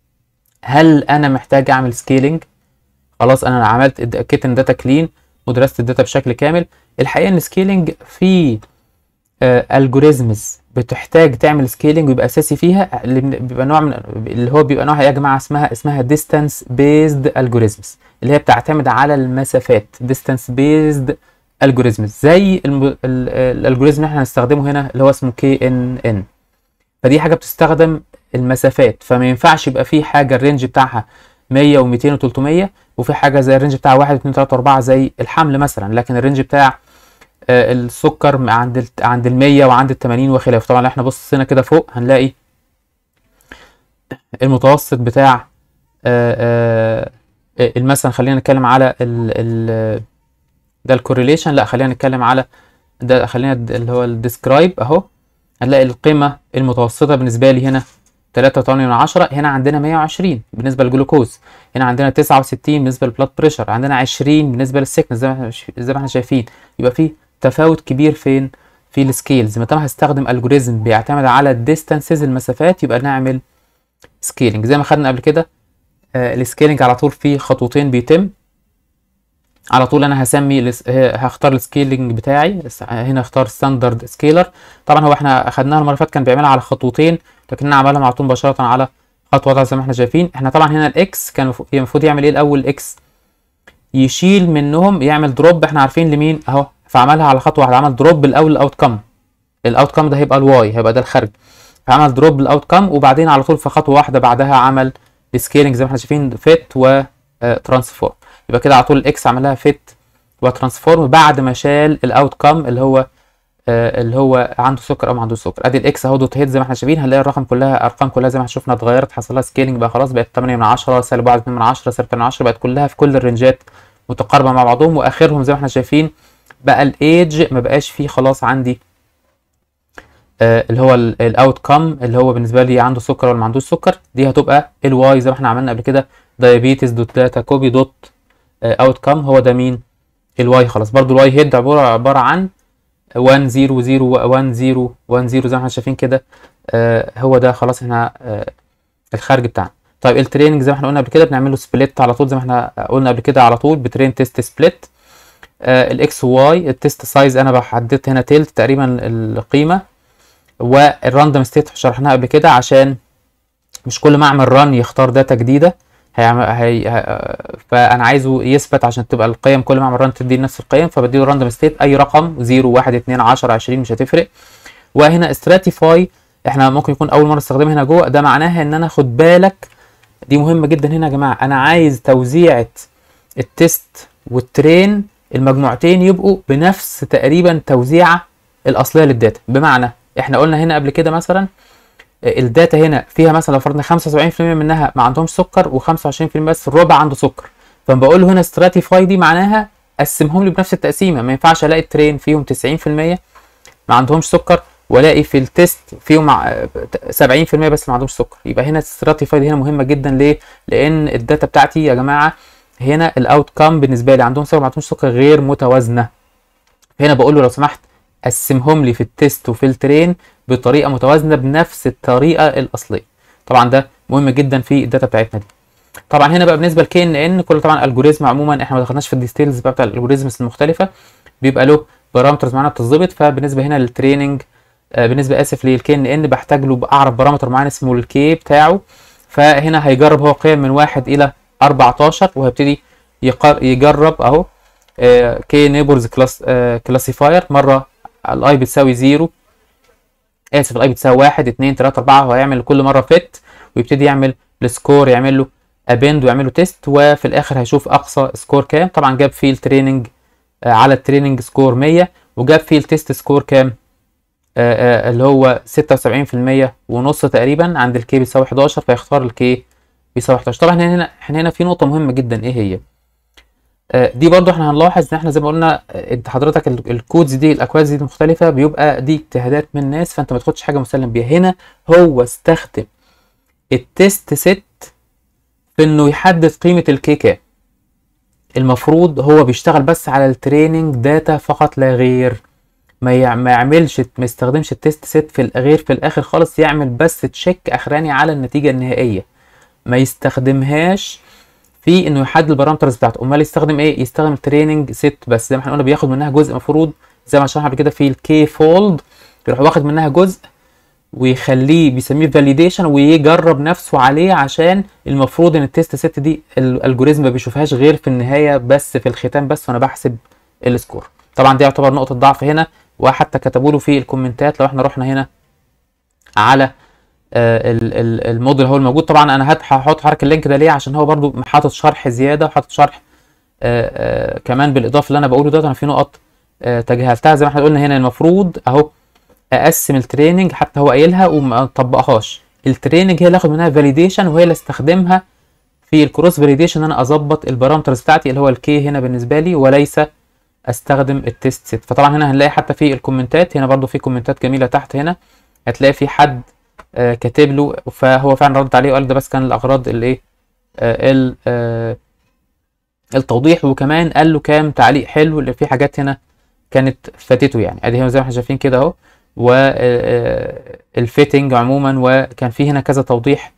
هل انا محتاج اعمل سكيلينج خلاص انا عملت اتاكدت ان الداتا كلين ودرست الداتا بشكل كامل الحقيقه ان السكيلينج في الجوريزمز بتحتاج تعمل سكيلينج ويبقى اساسي فيها اللي بن- بيبقى نوع من اللي هو بيبقى نوع يا جماعه اسمها اسمها ديستانس بيزد الجوريزمز اللي هي بتعتمد على المسافات ديستانس بيزد الجوريزمز زي الالجوريزم اللي احنا هنستخدمه هنا اللي هو اسمه كي ان ان فدي حاجه بتستخدم المسافات فما ينفعش يبقى في حاجه الرينج بتاعها 100 و200 و300 وفي حاجه زي الرينج بتاع 1 2 3 4 زي الحمل مثلا لكن الرينج بتاع آه، السكر عند ال عند ال 100 وعند ال 80 وخلافه طبعا لو احنا بصينا كده فوق هنلاقي المتوسط بتاع آه، آه، مثلا خلينا نتكلم على ال ال ده الكوريليشن لا خلينا نتكلم على ده خلينا د- اللي هو الديسكرايب اهو هنلاقي القيمة المتوسطة بالنسبة لي هنا 3.8 من عشرة هنا عندنا 120 بالنسبة للجلوكوز هنا عندنا 69 بالنسبة للبلاد بريشر عندنا 20 بالنسبة للسكنس زي ما احنا زي ما احنا شايفين يبقى في تفاوت كبير فين في السكيلز متى ما هستخدم الجوريزم بيعتمد على الديستانسز المسافات يبقى نعمل سكيلينج زي ما خدنا قبل كده آه السكيلينج على طول فيه خطوتين بيتم على طول انا هسمي الس- ه- هختار السكيلينج بتاعي س- هنا اختار ستاندرد سكيلر طبعا هو احنا اخدناها المره اللي فاتت كان بيعملها على خطوتين لكن انا عملها على طول مباشره على خطوه واحده زي ما احنا شايفين احنا طبعا هنا الاكس كان المفروض المفروض يعمل ايه الاول اكس يشيل منهم يعمل دروب احنا عارفين لمين اهو فعملها على خطوه واحده عمل دروب الاول الاوت كم الاوت كم ده هيبقى الواي هيبقى ده الخارج فعمل دروب الاوت كم وبعدين على طول في خطوه واحده بعدها عمل السكيلينج زي ما احنا شايفين فيت وترانسفورم يبقى كده على طول الاكس عملها فيت وترانسفورم بعد ما شال الاوت كم اللي هو آه، اللي هو عنده سكر او ما عندوش سكر ادي الاكس اهو دوت هيد زي ما احنا شايفين هنلاقي الرقم كلها ارقام كلها زي ما احنا شفنا اتغيرت حصل لها سكيلينج بقى خلاص بقت 8 من 10 سالب 1 2 من 10 سالب 2 من 10 بقت كلها في كل الرنجات متقاربه مع بعضهم واخرهم زي ما احنا شايفين بقى الايدج ما بقاش فيه خلاص عندي آه، اللي هو الاوت كم اللي هو بالنسبه لي عنده سكر ولا ما عندوش سكر دي هتبقى الواي زي ما احنا عملنا قبل كده دايابيتس دوت داتا كوبي دوت اوت كم هو ده مين الواي خلاص برضو الواي هيد عباره عباره عن 1 0 0 1 0 1 0 زي ما احنا شايفين كده آه هو ده خلاص احنا آه الخارج بتاعنا طيب التريننج زي ما احنا قلنا قبل كده بنعمل له سبليت على طول زي ما احنا قلنا قبل كده على طول بترين تيست سبليت آه الاكس واي التيست سايز انا بحددت هنا تيلت تقريبا القيمه والراندوم ستيت شرحناها قبل كده عشان مش كل ما اعمل ران يختار داتا جديده هيعمل هي... ه- فانا عايزه يثبت عشان تبقى القيم كل ما اعمل ران تدي نفس القيم فبديله راندوم ستيت اي رقم 0 1 2 10 20 مش هتفرق وهنا استراتيفاي احنا ممكن يكون اول مره استخدمها هنا جوه ده معناها ان انا خد بالك دي مهمه جدا هنا يا جماعه انا عايز توزيعه التست والترين المجموعتين يبقوا بنفس تقريبا توزيعه الاصليه للداتا بمعنى احنا قلنا هنا قبل كده مثلا الداتا هنا فيها مثلا لو فرضنا 75% منها ما عندهمش سكر و25% بس الربع عنده سكر فبقول بقول له هنا ستراتيفاي دي معناها قسمهم لي بنفس التقسيمه ما ينفعش الاقي الترين فيهم 90% ما عندهمش سكر والاقي في التيست فيهم ع- 70% بس ما عندهمش سكر يبقى هنا ستراتيفاي دي هنا مهمه جدا ليه لان الداتا بتاعتي يا جماعه هنا الاوت كام بالنسبه لي عندهم سكر ما عندهمش سكر غير متوازنه هنا بقول له لو سمحت قسمهم لي في التيست وفي الترين بطريقه متوازنه بنفس الطريقه الاصليه طبعا ده مهم جدا في الداتا بتاعتنا دي طبعا هنا بقى بالنسبه لكي ان ان كل طبعا الجوريزم عموما احنا ما دخلناش في الديتيلز بقى بتاع الالجوريزمز المختلفه بيبقى له بارامترز معينه بتظبط فبالنسبه هنا للتريننج آه بالنسبه اسف للكي ان ان بحتاج له اعرف بارامتر معين اسمه الكي بتاعه فهنا هيجرب هو قيم من 1 الى 14 وهيبتدي يقر يجرب اهو كي نيبرز كلاس كلاسيفاير مره الاي بتساوي 0 اسف الاي بتساوي 1 2 3 4 هو هيعمل كل مره فيت ويبتدي يعمل السكور يعمل له ابند ويعمل له تيست وفي الاخر هيشوف اقصى سكور كام طبعا جاب فيه التريننج آه على التريننج سكور 100 وجاب فيه التيست سكور كام آه آه اللي هو 76% ونص تقريبا عند الكي بيساوي 11 فيختار الكي بيساوي 11 طبعا هنا احنا هنا في نقطه مهمه جدا ايه هي آه، دي برضو احنا هنلاحظ ان احنا زي ما قلنا آه، انت حضرتك ال- الكودز دي الاكوادز دي مختلفه بيبقى دي اجتهادات من الناس فانت ما تاخدش حاجه مسلم بيها هنا هو استخدم التست ست في انه يحدد قيمه الكي كام المفروض هو بيشتغل بس على التريننج داتا فقط لا غير ما يع- ما يعملش ما يستخدمش التست ست في ال- غير في الاخر خالص يعمل بس تشيك اخراني على النتيجه النهائيه ما يستخدمهاش في انه يحدد البارامترز بتاعته امال يستخدم ايه يستخدم التريننج ست بس زي ما احنا قلنا بياخد منها جزء مفروض زي ما شرحنا قبل كده في الكي فولد يروح واخد منها جزء ويخليه بيسميه فاليديشن ويجرب نفسه عليه عشان المفروض ان التيست ست دي الالجوريزم ما بيشوفهاش غير في النهايه بس في الختام بس وانا بحسب السكور طبعا دي يعتبر نقطه ضعف هنا وحتى كتبوا له في الكومنتات لو احنا رحنا هنا على آه، ال- ال- الموديل هو الموجود طبعا انا هت- هحط حركه اللينك ده ليه عشان هو برضو حاطط شرح زياده وحاطط شرح آه، آه، كمان بالاضافه اللي انا بقوله ده انا في نقط آه، تجاهلتها زي ما احنا قلنا هنا المفروض اهو اقسم التريننج حتى هو قايلها وما طبقهاش التريننج هي اللي اخد منها فاليديشن وهي اللي استخدمها في الكروس فاليديشن ان انا اظبط البارامترز بتاعتي اللي هو الكي هنا بالنسبه لي وليس استخدم التيست سيت فطبعا هنا هنلاقي حتى في الكومنتات هنا برضو في كومنتات جميله تحت هنا هتلاقي في حد آه كاتب له فهو فعلا رد عليه وقال ده بس كان الاغراض الايه آه آه التوضيح وكمان قال له كام تعليق حلو اللي في حاجات هنا كانت فاتته يعني ادي هنا زي ما احنا شايفين كده اهو والفيتنج عموما وكان في هنا كذا توضيح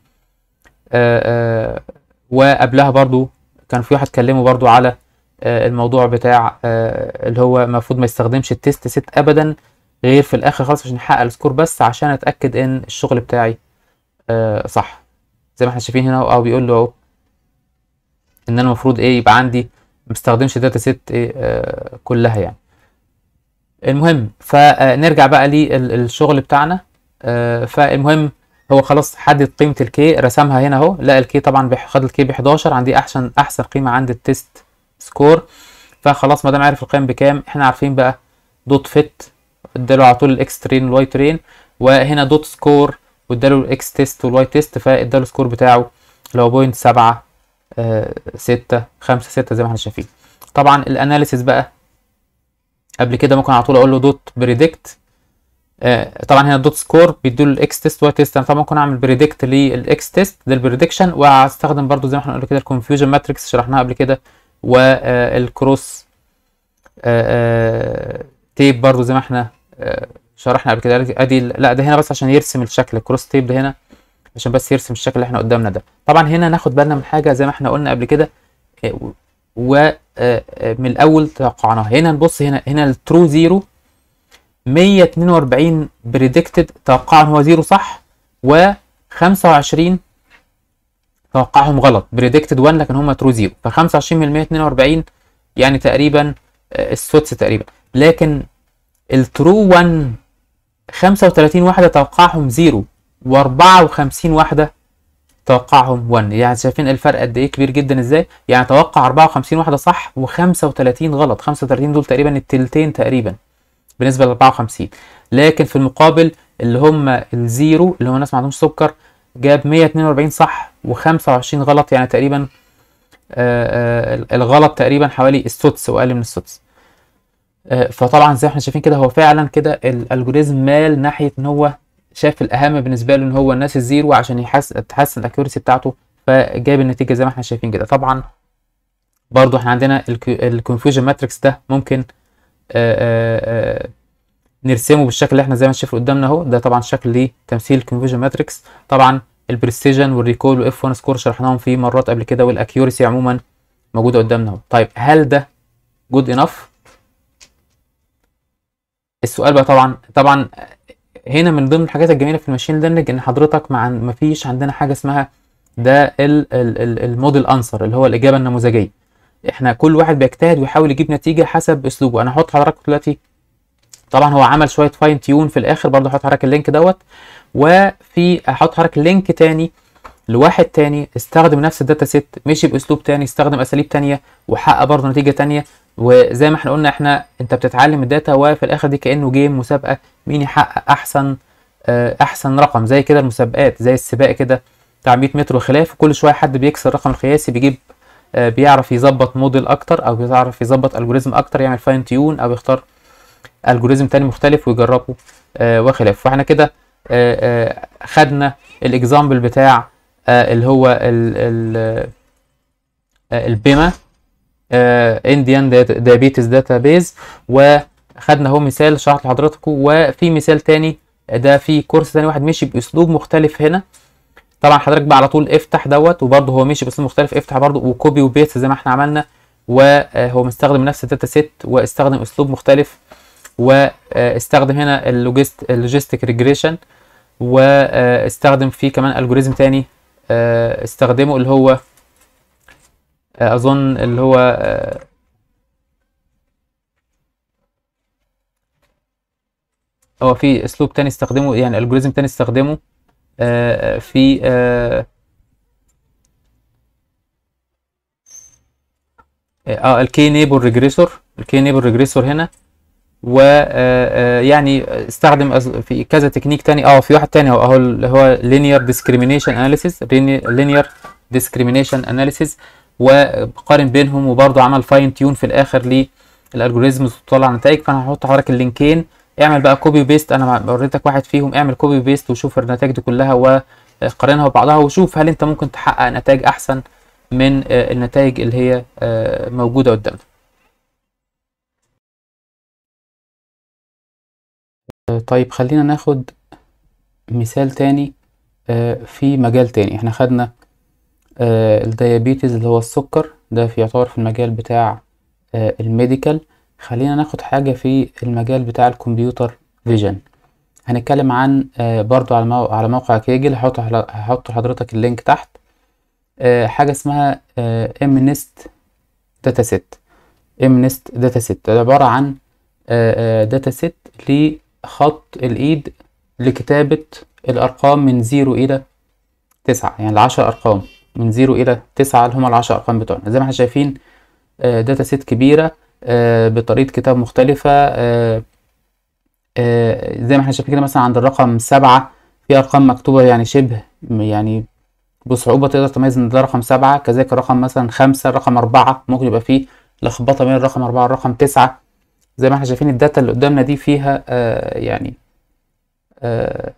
وقبلها برضو كان في واحد كلمه برضو على الموضوع بتاع اللي هو المفروض ما يستخدمش التيست سيت ابدا غير في الاخر خالص عشان يحقق السكور بس عشان اتاكد ان الشغل بتاعي صح زي ما احنا شايفين هنا اهو بيقول له اهو ان انا المفروض ايه يبقى عندي مستخدمش داتا سيت ايه آه كلها يعني المهم فنرجع بقى للشغل بتاعنا آه فالمهم هو خلاص حدد قيمه الكي رسمها هنا اهو لا الكي طبعا خد الكي ب 11 عندي احسن احسن قيمه عند التيست سكور فخلاص ما دام عارف القيم بكام احنا عارفين بقى دوت فيت اداله على طول الاكس ترين والواي ترين وهنا دوت سكور واداله الاكس تيست والواي تيست فاداله السكور بتاعه اللي هو بوينت سبعة آه ستة خمسة ستة زي ما احنا شايفين طبعا الاناليسيس بقى قبل كده ممكن على طول اقول له دوت بريدكت آه طبعا هنا دوت سكور بيديله الاكس تيست واي تيست انا طبعا ممكن اعمل بريدكت للاكس تيست ده البريدكشن وهستخدم برضو زي ما احنا قلنا كده الكونفيوجن ماتريكس شرحناها قبل كده والكروس آه تيب برضو زي ما احنا شرحنا قبل كده ادي لا ده هنا بس عشان يرسم الشكل الكروس تيب ده هنا عشان بس يرسم الشكل اللي احنا قدامنا ده طبعا هنا ناخد بالنا من حاجه زي ما احنا قلنا قبل كده ومن الاول توقعناها هنا نبص هنا هنا الترو زيرو 142 بريدكتد توقعهم هو زيرو صح و 25 توقعهم غلط بريدكتد 1 لكن هم ترو زيرو ف 25 من 142 يعني تقريبا السوتس تقريبا لكن الترو 1 35 واحده توقعهم زيرو و54 واحده توقعهم 1 يعني شايفين الفرق قد ايه كبير جدا ازاي يعني توقع 54 واحده صح و35 غلط 35 دول تقريبا التلتين تقريبا بالنسبه ل 54 لكن في المقابل اللي هم الزيرو اللي هم ناس ما عندهمش سكر جاب 142 صح و25 غلط يعني تقريبا آآ آآ الغلط تقريبا حوالي السدس واقل من السدس فطبعا زي ما احنا شايفين كده هو فعلا كده الالجوريزم مال ناحيه ان هو شاف الاهم بالنسبه له ان هو الناس الزيرو عشان يحسن تحسن الاكيورسي بتاعته فجاب النتيجه زي ما احنا شايفين كده طبعا برضو احنا عندنا الكونفيوجن ماتريكس ده ممكن آآ آآ نرسمه بالشكل اللي احنا زي ما شايف قدامنا اهو ده طبعا شكل لتمثيل الكونفيوجن ماتريكس طبعا البريسيجن والريكول واف 1 سكور شرحناهم في مرات قبل كده والاكيورسي عموما موجوده قدامنا اهو طيب هل ده جود انف السؤال بقى طبعا طبعا هنا من ضمن الحاجات الجميله في الماشين ليرنينج ان حضرتك مع ما فيش عندنا حاجه اسمها ده الموديل انسر اللي هو الاجابه النموذجيه احنا كل واحد بيجتهد ويحاول يجيب نتيجه حسب اسلوبه انا هحط حضرتك دلوقتي طبعا هو عمل شويه فاين تيون في الاخر برضه هحط حضرتك اللينك دوت وفي هحط حضرتك لينك تاني لواحد تاني استخدم نفس الداتا سيت مشي باسلوب تاني استخدم اساليب تانية وحقق برضه نتيجه تانية وزي ما احنا قلنا احنا انت بتتعلم الداتا وفي الاخر دي كانه جيم مسابقه مين يحقق احسن احسن رقم زي كده المسابقات زي السباق كده بتاع 100 متر وخلاف كل شويه حد بيكسر الرقم القياسي بيجيب بيعرف يظبط موديل اكتر او بيعرف يظبط الجوريزم اكتر يعمل فاين تيون او يختار الجوريزم تاني مختلف ويجربه وخلاف فاحنا كده خدنا الاكزامبل بتاع اللي هو البيما انديان دايابيتس داتا بيز وخدنا اهو مثال شرحت لحضراتكم وفي مثال تاني ده في كورس تاني واحد مشي باسلوب مختلف هنا طبعا حضرتك بقى على طول افتح دوت وبرده هو مشي باسلوب مختلف افتح برده وكوبي وبيست زي ما احنا عملنا وهو مستخدم نفس الداتا سيت واستخدم اسلوب مختلف واستخدم هنا اللوجيست اللوجيستيك ريجريشن واستخدم فيه كمان الجوريزم تاني استخدمه اللي هو اظن اللي هو هو في اسلوب تاني استخدمه يعني الجوريزم تاني استخدمه في اه الكي نيبل ريجريسور الكي نيبل ريجريسور هنا ويعني استخدم أز- في كذا تكنيك تاني اه في واحد تاني هو هو اللي هو linear discrimination analysis linear discrimination analysis وقارن بينهم وبرضه عمل فاين تيون في الاخر للالجوريزمز وطلع نتائج فانا هحط حضرتك اللينكين اعمل بقى كوبي بيست انا وريتك واحد فيهم اعمل كوبي بيست وشوف النتائج دي كلها وقارنها ببعضها وشوف هل انت ممكن تحقق نتائج احسن من آه، النتائج اللي هي آه، موجودة قدامنا آه، طيب خلينا ناخد مثال تاني آه، في مجال تاني احنا خدنا آه، الديابيتز اللي هو السكر ده في يعتبر في المجال بتاع آه، الميديكال خلينا ناخد حاجة في المجال بتاع الكمبيوتر فيجن هنتكلم عن آه، برضو على مو... على موقع كيجل هحط حل- هحط لحضرتك اللينك تحت آه، حاجة اسمها ام نست داتا سيت ام نست داتا سيت ده عبارة عن داتا سيت لخط الايد لكتابة الارقام من زيرو الى تسعة يعني العشر ارقام من زيرو الى تسعة اللي هما العشر ارقام بتوعنا زي ما احنا شايفين داتا سيت كبيرة آه، بطريقة كتاب مختلفة آه، آه، زي ما احنا شايفين كده مثلا عند الرقم سبعة في أرقام مكتوبة يعني شبه يعني بصعوبة تقدر تميز إن ده رقم سبعة كذلك الرقم مثلا خمسة رقم أربعة ممكن يبقى فيه لخبطة بين الرقم أربعة والرقم تسعة زي ما احنا شايفين الداتا اللي قدامنا دي فيها آه يعني آه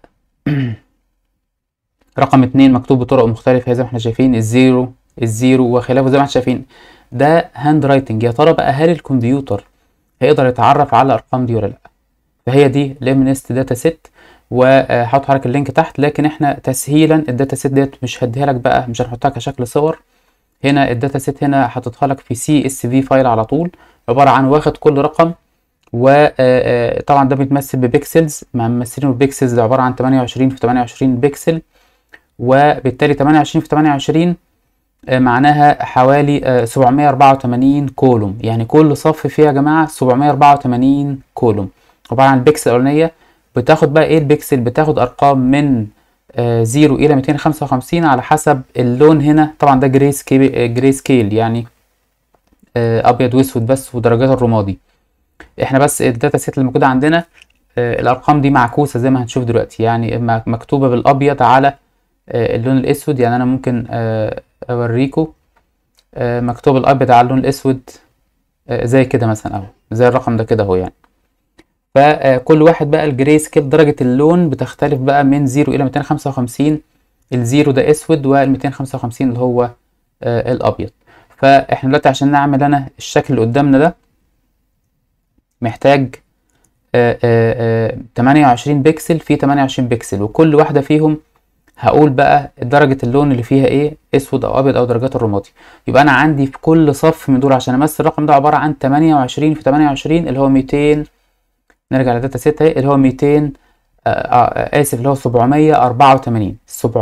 رقم اتنين مكتوب بطرق مختلفة زي ما احنا شايفين الزيرو الزيرو وخلافه زي ما احنا شايفين ده هاند رايتنج يا ترى بقى هل الكمبيوتر هيقدر يتعرف على الارقام دي ولا لا فهي دي ليمنست داتا سيت وهحط حضرتك اللينك تحت لكن احنا تسهيلا الداتا سيت ديت مش هديها لك بقى مش هنحطها كشكل صور هنا الداتا سيت هنا حاططها لك في سي اس في فايل على طول عبارة عن واخد كل رقم وطبعا ده بيتمثل ببيكسلز ممثلينه ببيكسلز عبارة عن 28 في 28 بيكسل وبالتالي 28 في 28 آه، معناها حوالي آه، 784 كولوم يعني كل صف فيها يا جماعة 784 كولوم عبارة عن البيكسل الأولانية بتاخد بقى ايه البيكسل بتاخد أرقام من آه، 0 إلى 255 على حسب اللون هنا طبعا ده جراي سكيل جراي سكيل يعني آه، أبيض وأسود بس ودرجات الرمادي احنا بس الداتا سيت اللي موجودة عندنا آه، الأرقام دي معكوسة زي ما هنشوف دلوقتي يعني م- مكتوبة بالأبيض على آه، اللون الأسود يعني أنا ممكن آه، أوريكم آه، مكتوب الأبيض على اللون الأسود آه، زي كده مثلا أهو زي الرقم ده كده أهو يعني فكل واحد بقى الجراي سكيل درجة اللون بتختلف بقى من 0 إلى 255 الزيرو ده أسود وال 255 اللي هو آه، الأبيض فإحنا دلوقتي عشان نعمل أنا الشكل اللي قدامنا ده محتاج آه، آه، آه، 28 بكسل في 28 بكسل وكل واحدة فيهم هقول بقى درجة اللون اللي فيها ايه اسود او ابيض او درجات الرمادي يبقى انا عندي في كل صف من دول عشان امثل الرقم ده عبارة عن 28 في 28 اللي هو 200 نرجع لداتا 6 اهي اللي هو 200 آه آه اسف اللي هو 784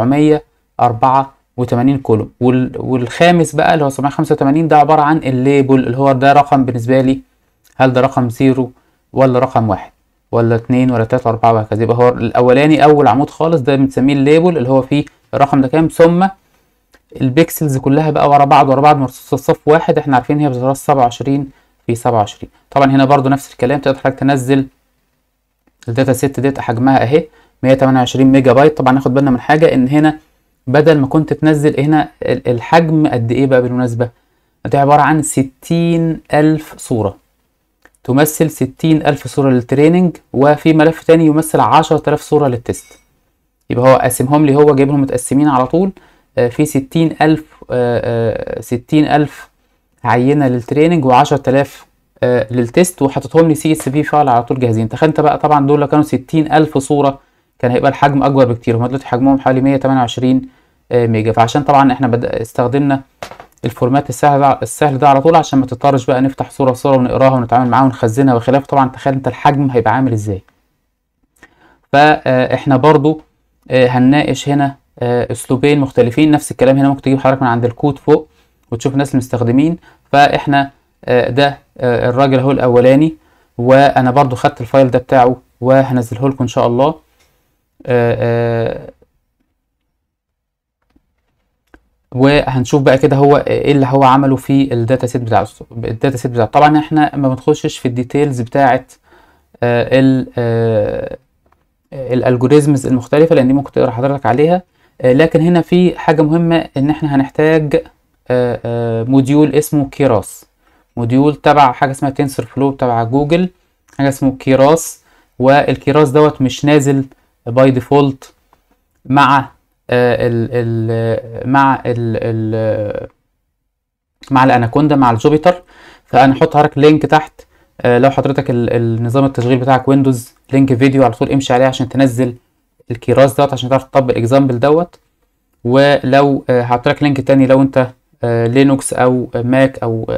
784 كولوم وال والخامس بقى اللي هو 785 ده عبارة عن الليبل اللي هو ده رقم بالنسبة لي هل ده رقم زيرو ولا رقم واحد ولا اتنين ولا تلاتة ولا أربعة وهكذا يبقى هو الأولاني أول عمود خالص ده بنسميه الليبل اللي هو فيه الرقم ده كام ثم البيكسلز كلها بقى ورا بعض ورا بعض مرصوصة في صف واحد احنا عارفين هي بتترص 27 في 27 طبعا هنا برضو نفس الكلام تقدر حضرتك تنزل الداتا سيت ديت حجمها اهي 128 ميجا بايت طبعا ناخد بالنا من حاجة ان هنا بدل ما كنت تنزل هنا ال- الحجم قد ايه بقى بالمناسبة ده عبارة عن 60 ألف صورة تمثل 60 ألف صورة للتريننج وفي ملف تاني يمثل 10000 صورة للتست يبقى هو قاسمهم لي هو جايبهم متقسمين على طول آه، في 60 ألف 60 ألف عينة للتريننج و10000 للتست وحاططهم لي سي اس في فايل على طول جاهزين تخيل انت بقى طبعا دول لو كانوا 60 ألف صورة كان هيبقى الحجم أكبر بكتير هما دلوقتي حجمهم حوالي 128 آه، ميجا فعشان طبعا احنا بدأ استخدمنا الفورمات السهل ده السهل ده على طول عشان ما تضطرش بقى نفتح صورة صورة ونقراها ونتعامل معاها ونخزنها وخلافه طبعا تخيل انت الحجم هيبقى عامل ازاي فاحنا برضو آه، هنناقش هنا آه، اسلوبين مختلفين نفس الكلام هنا ممكن تجيب حضرتك من عند الكود فوق وتشوف الناس المستخدمين فاحنا آه، ده آه، الراجل اهو الاولاني وانا برضو خدت الفايل ده بتاعه وهنزله لكم ان شاء الله آه، آه، وهنشوف بقى كده هو ايه اللي هو عمله في الداتا سيت بتاعته الداتا سيت بتاعته طبعا احنا ما بنخشش في الديتيلز بتاعه ال الالجوريزمز المختلفه لان دي ممكن تقرا حضرتك عليها لكن هنا في حاجه مهمه ان احنا هنحتاج موديول اسمه كيراس موديول تبع حاجه اسمها تنسر فلو تبع جوجل حاجه اسمه كيراس والكيراس دوت مش نازل باي ديفولت مع ال ال مع ال ال مع الاناكوندا مع الجوبيتر فانا هحط حضرتك لينك تحت لو حضرتك النظام التشغيل بتاعك ويندوز لينك فيديو على طول امشي عليه عشان تنزل الكيراس دوت عشان تعرف تطبق الاكزامبل دوت ولو هحط لك لينك تاني لو انت لينوكس او ماك او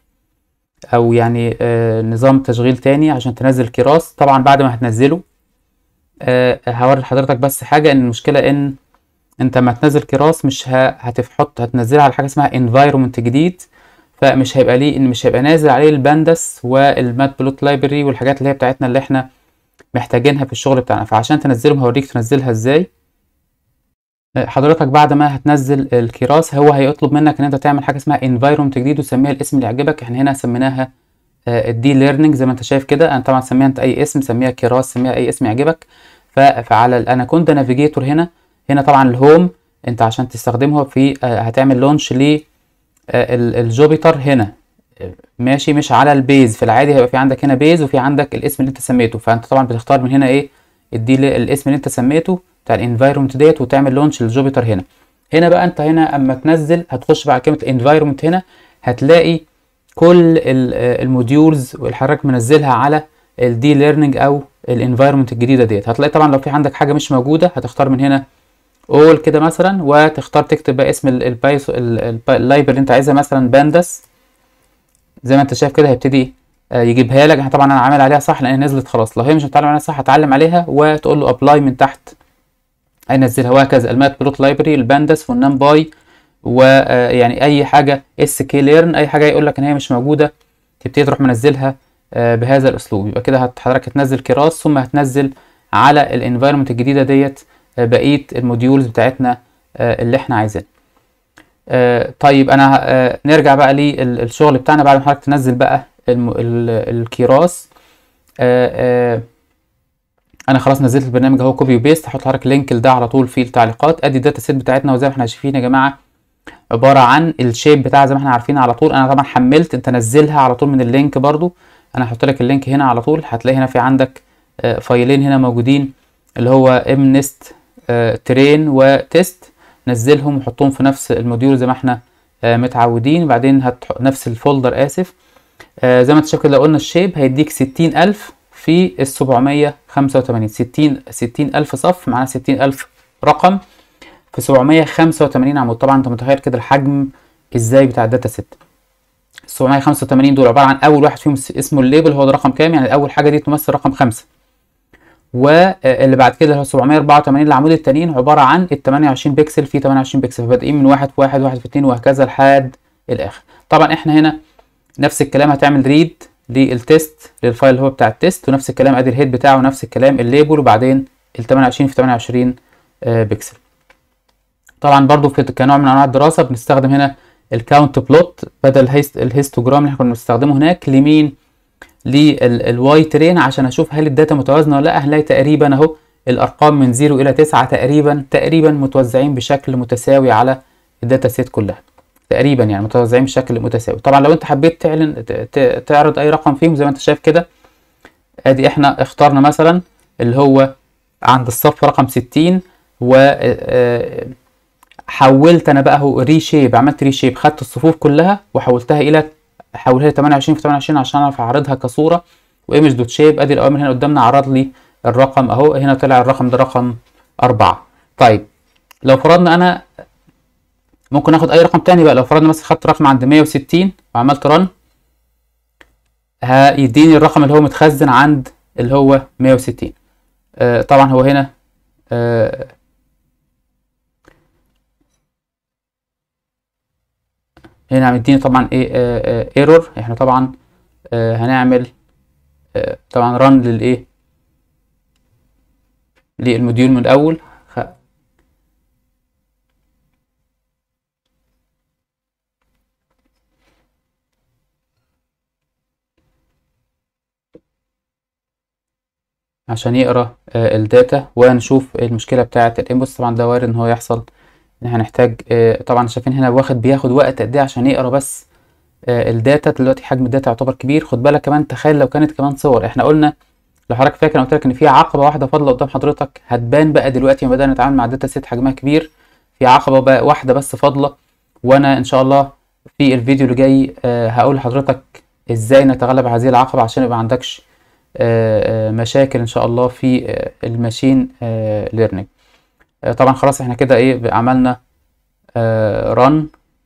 او يعني نظام تشغيل تاني عشان تنزل كيراس طبعا بعد ما هتنزله هوري لحضرتك بس حاجه ان المشكله ان انت لما تنزل كيراس مش هتحط هتنزلها على حاجه اسمها انفايرومنت جديد فمش هيبقى ليه ان مش هيبقى نازل عليه البانداس والمات بلوت لايبرري والحاجات اللي هي بتاعتنا اللي احنا محتاجينها في الشغل بتاعنا فعشان تنزلهم هوريك تنزلها ازاي حضرتك بعد ما هتنزل الكيراس هو هيطلب منك ان انت تعمل حاجه اسمها انفايرومنت جديد وتسميها الاسم اللي يعجبك احنا هنا سميناها الدي ليرنينج زي ما انت شايف كده انا طبعا سميها انت اي اسم سميها كيراس سميها اي اسم يعجبك فعلى الاناكوندا نافيجيتور هنا هنا طبعا الهوم انت عشان تستخدمه في هتعمل لونش ل الجوبيتر هنا ماشي مش على البيز في العادي هيبقى في عندك هنا بيز وفي عندك الاسم اللي انت سميته فانت طبعا بتختار من هنا ايه الدي الاسم اللي انت سميته بتاع الانفايرمنت ديت وتعمل لونش للجوبيتر هنا هنا بقى انت هنا اما تنزل هتخش بقى على كلمه انفايرمنت هنا هتلاقي كل الموديولز والحضرتك منزلها على الدي ليرنينج او الانفايرمنت الجديده ديت هتلاقي طبعا لو في عندك حاجه مش موجوده هتختار من هنا اول كده مثلا وتختار تكتب بقى اسم البايث اللايبر اللي انت عايزها مثلا بانداس زي ما انت شايف كده هيبتدي يجيبها لك طبعا انا عامل عليها صح لان نزلت خلاص لو هي مش هتعلم عليها صح هتعلم عليها وتقول له ابلاي من تحت هينزلها وهكذا المات بلوت لايبرري البانداس والنام باي ويعني اي حاجه اس كي ليرن اي حاجه يقول لك ان هي مش موجوده تبتدي تروح منزلها بهذا الاسلوب يبقى كده حضرتك هتنزل كراس ثم هتنزل على الانفايرمنت الجديده ديت بقيه الموديولز بتاعتنا اللي احنا عايزينها طيب انا نرجع بقى للشغل بتاعنا بعد ما حضرتك تنزل بقى الكيراس انا خلاص نزلت البرنامج اهو كوبي وبيست هحط لحضرتك لينك لده على طول في التعليقات ادي الداتا سيت بتاعتنا وزي ما احنا شايفين يا جماعه عباره عن الشيب بتاعها زي ما احنا عارفين على طول انا طبعا حملت انت نزلها على طول من اللينك برضو انا هحط لك اللينك هنا على طول هتلاقي هنا في عندك فايلين هنا موجودين اللي هو ام نست ترين وتست نزلهم وحطهم في نفس الموديول زي ما احنا متعودين بعدين هت نفس الفولدر اسف زي ما انت شايف كده لو قلنا الشيب هيديك ستين ألف في السبعمية خمسة وتمانين ستين ستين ألف صف معناها ستين ألف رقم في سبعمية خمسة وتمانين عمود طبعا انت متخيل كده الحجم ازاي بتاع الداتا سيت السبعمية خمسة وتمانين دول عبارة عن أول واحد فيهم اسمه الليبل هو ده رقم كام يعني أول حاجة دي تمثل رقم خمسة واللي بعد كده اللي هو 784 العمود التانيين عبارة عن ال 28 بكسل في 28 بكسل فبادئين من واحد في واحد واحد في اتنين وهكذا لحد الآخر طبعا احنا هنا نفس الكلام هتعمل ريد للتيست للفايل اللي هو بتاع التيست ونفس الكلام ادي الهيد بتاعه ونفس الكلام الليبل وبعدين ال 28 في 28 بكسل طبعا برضو في كنوع من انواع الدراسة بنستخدم هنا الكاونت بلوت بدل الهيستوجرام اللي احنا كنا بنستخدمه هناك لمين للواي ترين عشان اشوف هل الداتا متوازنه ولا لا هنلاقي تقريبا اهو الارقام من 0 الى 9 تقريبا تقريبا متوزعين بشكل متساوي على الداتا سيت كلها تقريبا يعني متوزعين بشكل متساوي طبعا لو انت حبيت تعلن تعرض اي رقم فيهم زي ما انت شايف كده ادي احنا اخترنا مثلا اللي هو عند الصف رقم 60 و حولت انا بقى اهو ريشيب عملت ريشيب خدت الصفوف كلها وحولتها الى حولها لي 28 في 28 عشان اعرف اعرضها كصوره وايمج دوت شيب ادي الاوامر هنا قدامنا عرض لي الرقم اهو هنا طلع الرقم ده رقم 4 طيب لو فرضنا انا ممكن اخد اي رقم تاني بقى لو فرضنا مثلا خدت رقم عند 160 وعملت رن هيديني الرقم اللي هو متخزن عند اللي هو 160 آه طبعا هو هنا آه هنا مديني طبعا ايه ايرور احنا طبعا آه هنعمل آه طبعا رن للايه للموديول من الاول عشان يقرا آه، الداتا ونشوف المشكله بتاعه الانبوتس طبعا ده وارد ان هو يحصل ان احنا هنحتاج آه، طبعا شايفين هنا واخد بياخد وقت قد ايه عشان يقرا بس آه، الداتا دلوقتي حجم الداتا يعتبر كبير خد بالك كمان تخيل لو كانت كمان صور احنا قلنا لو حضرتك فاكر انا قلت لك ان في عقبه واحده فاضله قدام حضرتك هتبان بقى دلوقتي لما بدانا نتعامل مع داتا سيت حجمها كبير في عقبه بقى واحده بس فاضله وانا ان شاء الله في الفيديو اللي جاي آه، هقول لحضرتك ازاي نتغلب على هذه العقبه عشان يبقى عندكش آه، آه، مشاكل ان شاء الله في آه، الماشين ليرنينج طبعا خلاص احنا كده ايه عملنا ران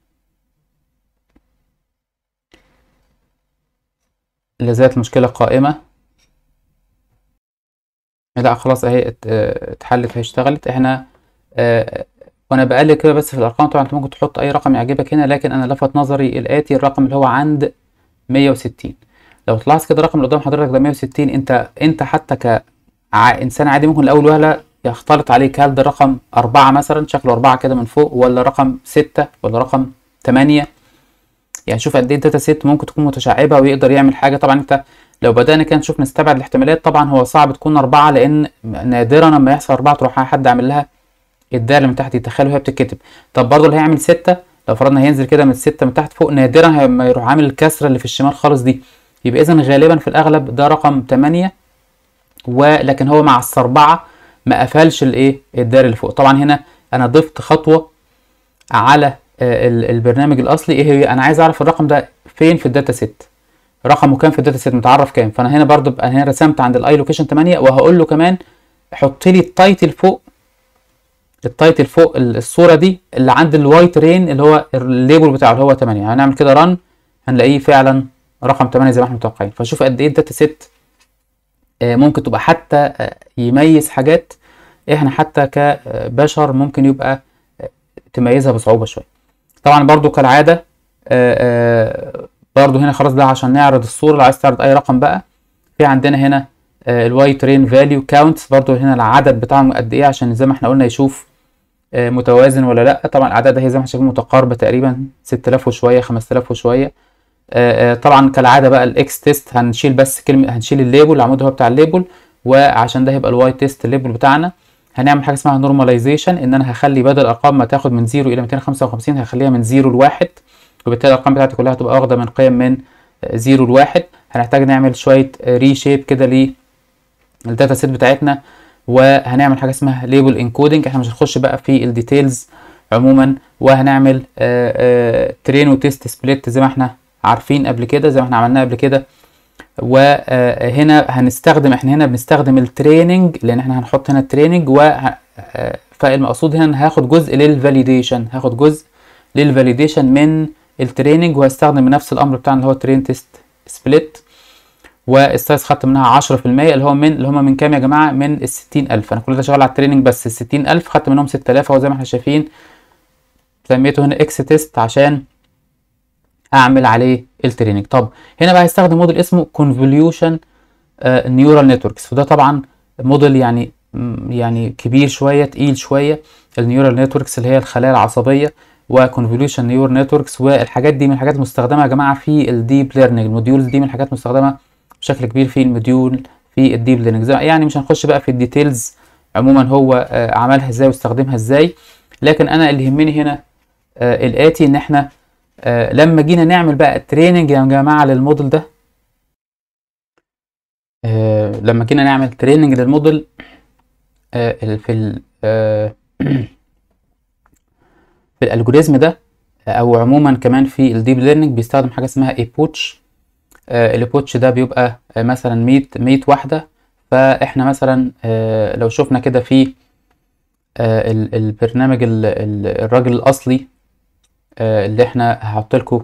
لازالت المشكله قائمه لا خلاص اهي ات- آه، اتحلت اهي اشتغلت احنا آه، وانا بقلب كده بس في الارقام طبعا انت ممكن تحط اي رقم يعجبك هنا لكن انا لفت نظري الاتي الرقم اللي هو عند 160 لو تلاحظ كده الرقم اللي قدام حضرتك ده 160 انت انت حتى ك ع- انسان عادي ممكن الاول وهله يختلط عليك هل ده رقم أربعة مثلا شكله أربعة كده من فوق ولا رقم ستة ولا رقم تمانية يعني شوف قد ايه الداتا سيت ممكن تكون متشعبة ويقدر يعمل حاجة طبعا انت لو بدأنا كده نشوف نستبعد الاحتمالات طبعا هو صعب تكون أربعة لأن نادرا لما يحصل أربعة تروح حد عامل لها الداله اللي من تحت يتخيل وهي بتتكتب طب برضه اللي هيعمل ستة لو فرضنا هينزل كده من ستة من تحت فوق نادرا ما يروح عامل الكسرة اللي في الشمال خالص دي يبقى إذا غالبا في الأغلب ده رقم تمانية ولكن هو مع السربعة ما قفلش الايه الدايره اللي فوق طبعا هنا انا ضفت خطوه على آه، ال- البرنامج الاصلي ايه هي انا عايز اعرف الرقم ده فين في الداتا سيت رقمه كام في الداتا سيت متعرف كام فانا هنا برضو انا هنا رسمت عند الاي لوكيشن 8 وهقول له كمان حط لي التايتل فوق التايتل فوق ال- الصوره دي اللي عند الوايت رين اللي هو الليبل بتاعه اللي هو 8 هنعمل كده رن هنلاقيه فعلا رقم 8 زي ما احنا متوقعين فشوف قد ايه الداتا سيت آه، ممكن تبقى حتى آه، يميز حاجات احنا حتى كبشر ممكن يبقى آه، تميزها بصعوبة شوية طبعا برضو كالعادة آه، آه، برضو هنا خلاص ده عشان نعرض الصورة لو عايز تعرض اي رقم بقى في عندنا هنا الواي ترين فاليو كاونتس برضو هنا العدد بتاعهم قد ايه عشان زي ما احنا قلنا يشوف آه، متوازن ولا لا طبعا الاعداد هي زي ما احنا شايفين متقاربة تقريبا 6000 وشوية 5000 وشوية آه، آه، طبعا كالعاده بقى الاكس تيست هنشيل بس كلمه هنشيل الليبل العمود هو بتاع الليبل وعشان ده هيبقى الواي تيست الليبل بتاعنا هنعمل حاجه اسمها نورماليزيشن ان انا هخلي بدل الارقام ما تاخد من 0 الى 255 هخليها من 0 ل 1 وبالتالي الارقام بتاعتي كلها هتبقى واخده من قيم من 0 ل 1 هنحتاج نعمل شويه ريشيب كده للداتا سيت بتاعتنا وهنعمل حاجه اسمها ليبل انكودنج احنا مش هنخش بقى في الديتيلز عموما وهنعمل ترين وتيست سبليت زي ما احنا عارفين قبل كده زي ما احنا عملناها قبل كده وهنا هنستخدم احنا هنا بنستخدم التريننج لان احنا هنحط هنا التريننج و آه، فالمقصود هنا إن هاخد جزء للفاليديشن هاخد جزء للفاليديشن من التريننج وهستخدم نفس الامر بتاعنا اللي هو ترين تيست سبليت والسايز خدت منها 10% اللي هو من اللي هم من كام يا جماعه من ال 60000 انا كل ده شغال على التريننج بس ال 60000 خدت منهم 6000 اهو زي ما احنا شايفين سميته هنا اكس تيست عشان اعمل عليه التريننج طب هنا بقى هيستخدم موديل اسمه كونفوليوشن نيورال نتوركس وده طبعا موديل يعني م- يعني كبير شويه تقيل شويه النيورال نتوركس اللي هي الخلايا العصبيه وكونفوليوشن نيور نتوركس والحاجات دي من الحاجات المستخدمه يا جماعه في الديب ليرنينج الموديولز دي من الحاجات المستخدمه بشكل كبير في الموديول في الديب ليرنينج زي- يعني مش هنخش بقى في الديتيلز عموما هو آه، عملها ازاي واستخدمها ازاي لكن انا اللي يهمني هنا آه، الاتي ان احنا آه، لما جينا نعمل بقى تريننج يا جماعه للموديل ده آه، لما جينا نعمل تريننج للموديل آه، ال- في ال آه، في الالجوريزم ده آه، او عموما كمان في الديب ليرنينج بيستخدم حاجه اسمها ايبوتش الايبوتش ده بيبقى آه، مثلا 100 100 واحده فاحنا مثلا آه، لو شفنا كده في آه، ال- البرنامج ال- ال- الراجل الاصلي آه، اللي احنا هحط لكم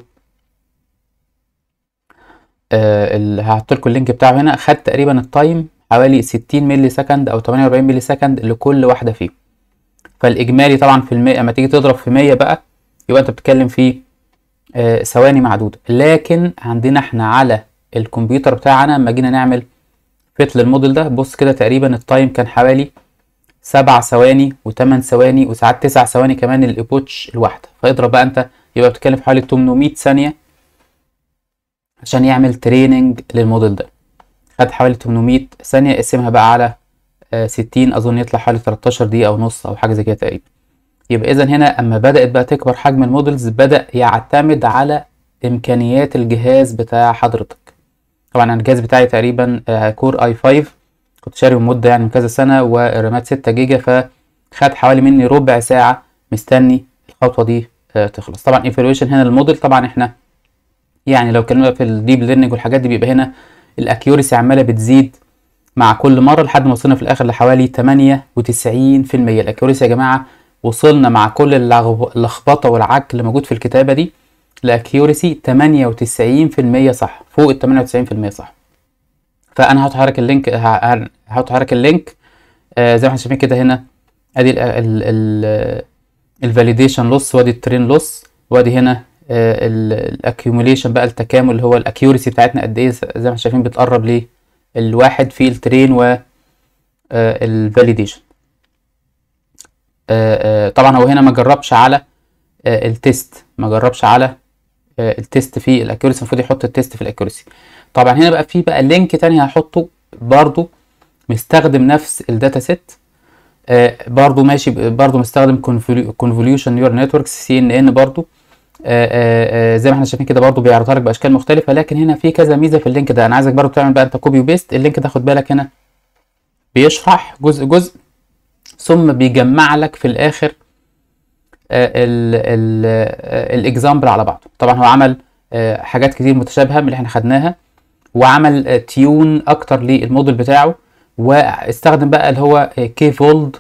اللي هحط لكم اللينك بتاعه هنا خد تقريبا التايم حوالي 60 ملي سكند او 48 ملي سكند لكل واحده فيهم فالاجمالي طبعا في المية اما تيجي تضرب في 100 بقى يبقى انت بتتكلم في آه، ثواني معدوده لكن عندنا احنا على الكمبيوتر بتاعنا لما جينا نعمل فيت للموديل ده بص كده تقريبا التايم كان حوالي سبع ثواني وثمان ثواني وساعات تسع ثواني كمان الايبوتش الواحده فاضرب بقى انت يبقى بتتكلم في حوالي 800 ثانيه عشان يعمل تريننج للموديل ده خد حوالي 800 ثانيه اقسمها بقى على آه، 60 اظن يطلع حوالي 13 دقيقه ونص او حاجه زي كده تقريبا يبقى اذا هنا اما بدات بقى تكبر حجم المودلز بدا يعتمد على امكانيات الجهاز بتاع حضرتك طبعا انا الجهاز بتاعي تقريبا آه، كور اي 5 كنت شاري من مده يعني من كذا سنه والرامات 6 جيجا فخد حوالي مني ربع ساعه مستني الخطوه دي آه، تخلص طبعا ايفالويشن هنا الموديل طبعا احنا يعني لو اتكلمنا في الديب ليرنينج والحاجات دي بيبقى هنا الاكيورسي عماله بتزيد مع كل مره لحد ما وصلنا في الاخر لحوالي 98% الاكيورسي يا جماعه وصلنا مع كل اللغب- اللخبطه والعك اللي موجود في الكتابه دي لاكيورسي 98% صح فوق ال 98% صح فانا هحط حضرتك اللينك ه- ه- هحط حضرتك اللينك آه زي ما احنا شايفين كده هنا ادي ال ال ال الفاليديشن لوس وادي الترين لوس وادي هنا الاكيوميليشن بقى التكامل اللي هو الاكيورسي بتاعتنا قد ايه زي ما احنا شايفين بتقرب للواحد في الترين و الفاليديشن طبعا هو هنا ما جربش على آه، التيست ما جربش على آه، التيست في الاكيورسي المفروض يحط التيست في الاكيورسي طبعا هنا بقى في بقى لينك تاني هحطه برضو مستخدم نفس الداتا سيت آه، برضو ماشي ب- برضو مستخدم كونفوليوشن نيور نتوركس سي ان ان برضو آه، آه، آه، زي ما احنا شايفين كده برضو بيعرضها لك باشكال مختلفه لكن هنا في كذا ميزه في اللينك ده انا عايزك برضو تعمل بقى انت كوبي وبيست اللينك ده خد بالك هنا بيشرح جزء جزء ثم بيجمع لك في الاخر الاكزامبل على بعضه طبعا هو عمل آه، حاجات كتير متشابهه من اللي احنا خدناها وعمل آه، تيون اكتر للموديل بتاعه واستخدم بقى اللي هو كي فولد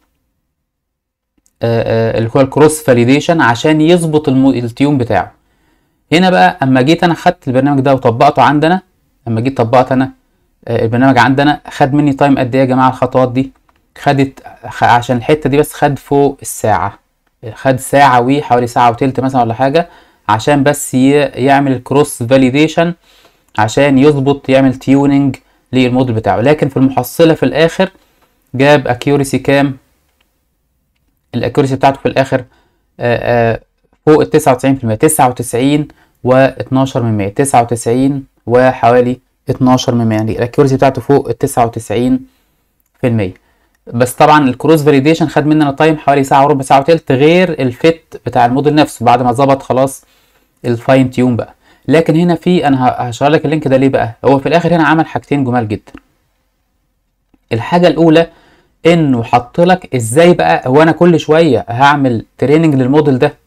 اللي هو الكروس فاليديشن عشان يظبط المو- التيون بتاعه هنا بقى اما جيت انا خدت البرنامج ده وطبقته عندنا اما جيت طبقت انا آه، البرنامج عندنا خد مني تايم قد ايه يا جماعه الخطوات دي خدت خ- عشان الحته دي بس خد فوق الساعه خد ساعه وي حوالي ساعه وتلت مثلا ولا حاجه عشان بس ي- يعمل الكروس فاليديشن عشان يظبط يعمل تيوننج للموديل بتاعه لكن في المحصله في الاخر جاب اكيورسي كام الاكيورسي بتاعته في الاخر آه، آه، فوق ال 99% 99 و 12 من 100 99 وحوالي 12 من 100 يعني الاكيورسي بتاعته فوق ال 99% بس طبعا الكروس فاليديشن خد مننا تايم حوالي ساعه وربع ساعه وتلت غير الفيت بتاع الموديل نفسه بعد ما ظبط خلاص الفاين تيون بقى لكن هنا في انا ه- هشرح لك اللينك ده ليه بقى هو في الاخر هنا عمل حاجتين جمال جدا الحاجه الاولى انه حط لك ازاي بقى هو انا كل شويه هعمل تريننج للموديل ده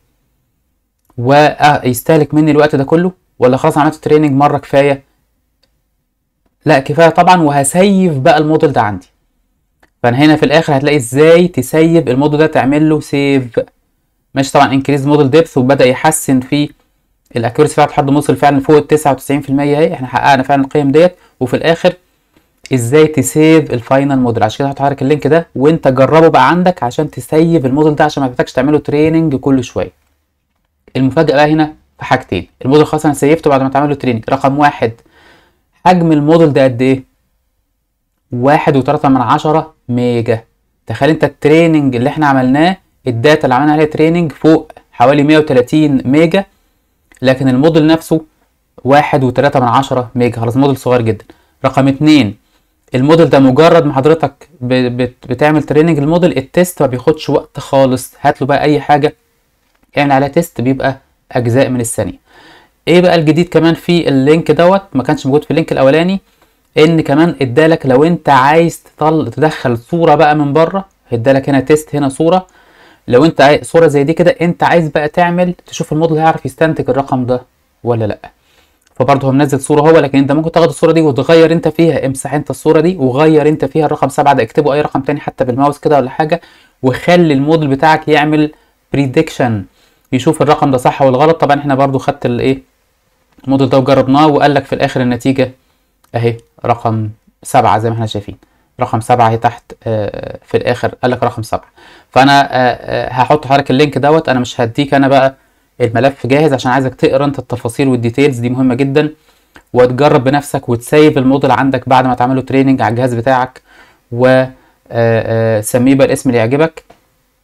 ويستهلك مني الوقت ده كله ولا خلاص عملت تريننج مره كفايه لا كفايه طبعا وهسيف بقى الموديل ده عندي فانا هنا في الاخر هتلاقي ازاي تسيب الموديل ده تعمل له سيف ماشي طبعا انكريز موديل ديبث وبدا يحسن في الاكيورسي بتاعته لحد ما وصل فعلا فوق ال 99% اهي احنا حققنا فعلا القيم ديت وفي الاخر ازاي تسيف الفاينل موديل عشان كده هحط لك اللينك ده وانت جربه بقى عندك عشان تسيف الموديل ده عشان ما تحتاجش تعمله تريننج كل شويه المفاجاه بقى هنا في حاجتين الموديل خلاص انا سيفته بعد ما تعمل له تريننج رقم واحد حجم الموديل ده قد ايه واحد وتلاتة من عشرة ميجا تخيل انت التريننج اللي احنا عملناه الداتا اللي عملنا عليها تريننج فوق حوالي 130 ميجا لكن الموديل نفسه واحد وتلاتة من عشرة ميجا خلاص موديل صغير جدا رقم اتنين الموديل ده مجرد ما حضرتك ب- بت- بتعمل تريننج الموديل التيست ما بياخدش وقت خالص هات له بقى اي حاجه اعمل عليها تيست بيبقى اجزاء من الثانيه ايه بقى الجديد كمان في اللينك دوت ما كانش موجود في اللينك الاولاني ان كمان ادالك لو انت عايز تطل تدخل صوره بقى من بره ادالك هنا تيست هنا صوره لو انت عايز صوره زي دي كده انت عايز بقى تعمل تشوف الموديل هيعرف يستنتج الرقم ده ولا لا فبرضه هو منزل صوره هو لكن انت ممكن تاخد الصوره دي وتغير انت فيها امسح انت الصوره دي وغير انت فيها الرقم سبعة ده اكتبه اي رقم تاني حتى بالماوس كده ولا حاجه وخلي الموديل بتاعك يعمل بريدكشن يشوف الرقم ده صح ولا غلط طبعا احنا برضه خدت الايه الموديل ده وجربناه وقال لك في الاخر النتيجه اهي رقم سبعة زي ما احنا شايفين رقم سبعة اهي تحت آه، في الاخر قال لك رقم سبعة فانا آه، آه، هحط حضرتك اللينك دوت انا مش هديك انا بقى الملف جاهز عشان عايزك تقرا انت التفاصيل والديتيلز دي مهمه جدا وتجرب بنفسك وتسيف الموديل عندك بعد ما تعمله تريننج على الجهاز بتاعك و آه، آه، سميه بقى الاسم اللي يعجبك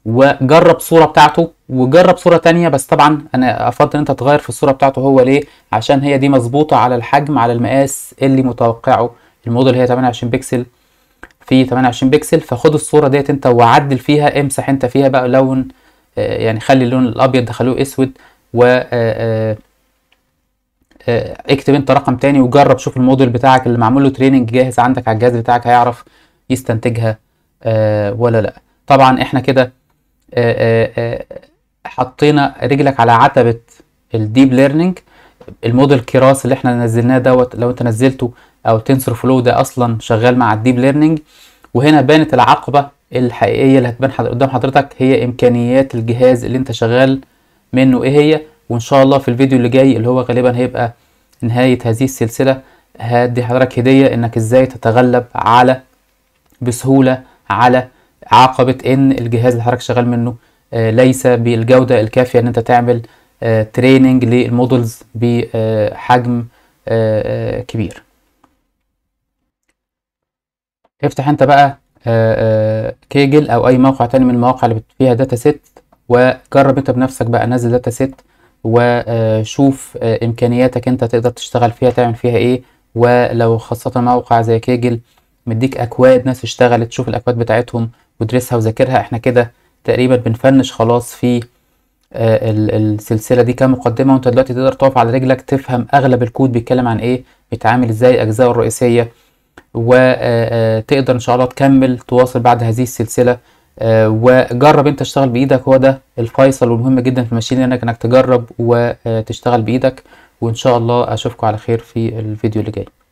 وجرب صورة بتاعته وجرب صورة تانية بس طبعا انا افضل ان انت تغير في الصورة بتاعته هو ليه عشان هي دي مظبوطة على الحجم على المقاس اللي متوقعه الموديل هي 28 بكسل في 28 بكسل فخد الصورة ديت انت وعدل فيها امسح انت فيها بقى لون آه، يعني خلي اللون الابيض دخلوه اسود و آه، آه، آه، اكتب انت رقم تاني وجرب شوف الموديل بتاعك اللي معمول له تريننج جاهز عندك على الجهاز بتاعك هيعرف يستنتجها آه، ولا لا طبعا احنا كده آه، آه، آه، حطينا رجلك على عتبة الديب ليرنينج الموديل كراس اللي احنا نزلناه دوت لو انت نزلته او تنسر فلو ده اصلا شغال مع الديب ليرنينج وهنا بانت العقبة الحقيقية اللي هتبان حضر- قدام حضرتك هي امكانيات الجهاز اللي انت شغال منه ايه هي وان شاء الله في الفيديو اللي جاي اللي هو غالبا هيبقى نهاية هذه السلسلة هدي حضرتك هدية انك ازاي تتغلب على بسهولة على عقبة ان الجهاز اللي حضرتك شغال منه آه، ليس بالجودة الكافية ان انت تعمل تريننج للمودلز بحجم آه، آه، كبير افتح انت بقى آه، آه، كيجل او اي موقع تاني من المواقع اللي بت- فيها داتا سيت وجرب انت بنفسك بقى نزل داتا سيت وشوف امكانياتك انت تقدر تشتغل فيها تعمل فيها ايه ولو خاصة موقع زي كيجل مديك اكواد ناس اشتغلت شوف الاكواد بتاعتهم وادرسها وذاكرها احنا كده تقريبا بنفنش خلاص في آه، ال- السلسلة دي كمقدمة وانت دلوقتي تقدر تقف على رجلك تفهم اغلب الكود بيتكلم عن ايه بيتعامل ازاي اجزائه الرئيسية وتقدر ان شاء الله تكمل تواصل بعد هذه السلسلة آه، وجرب انت تشتغل بايدك هو ده الفيصل والمهم جدا في الماشين ليرنينج انك تجرب وتشتغل بايدك وان شاء الله اشوفكم على خير في الفيديو اللي جاي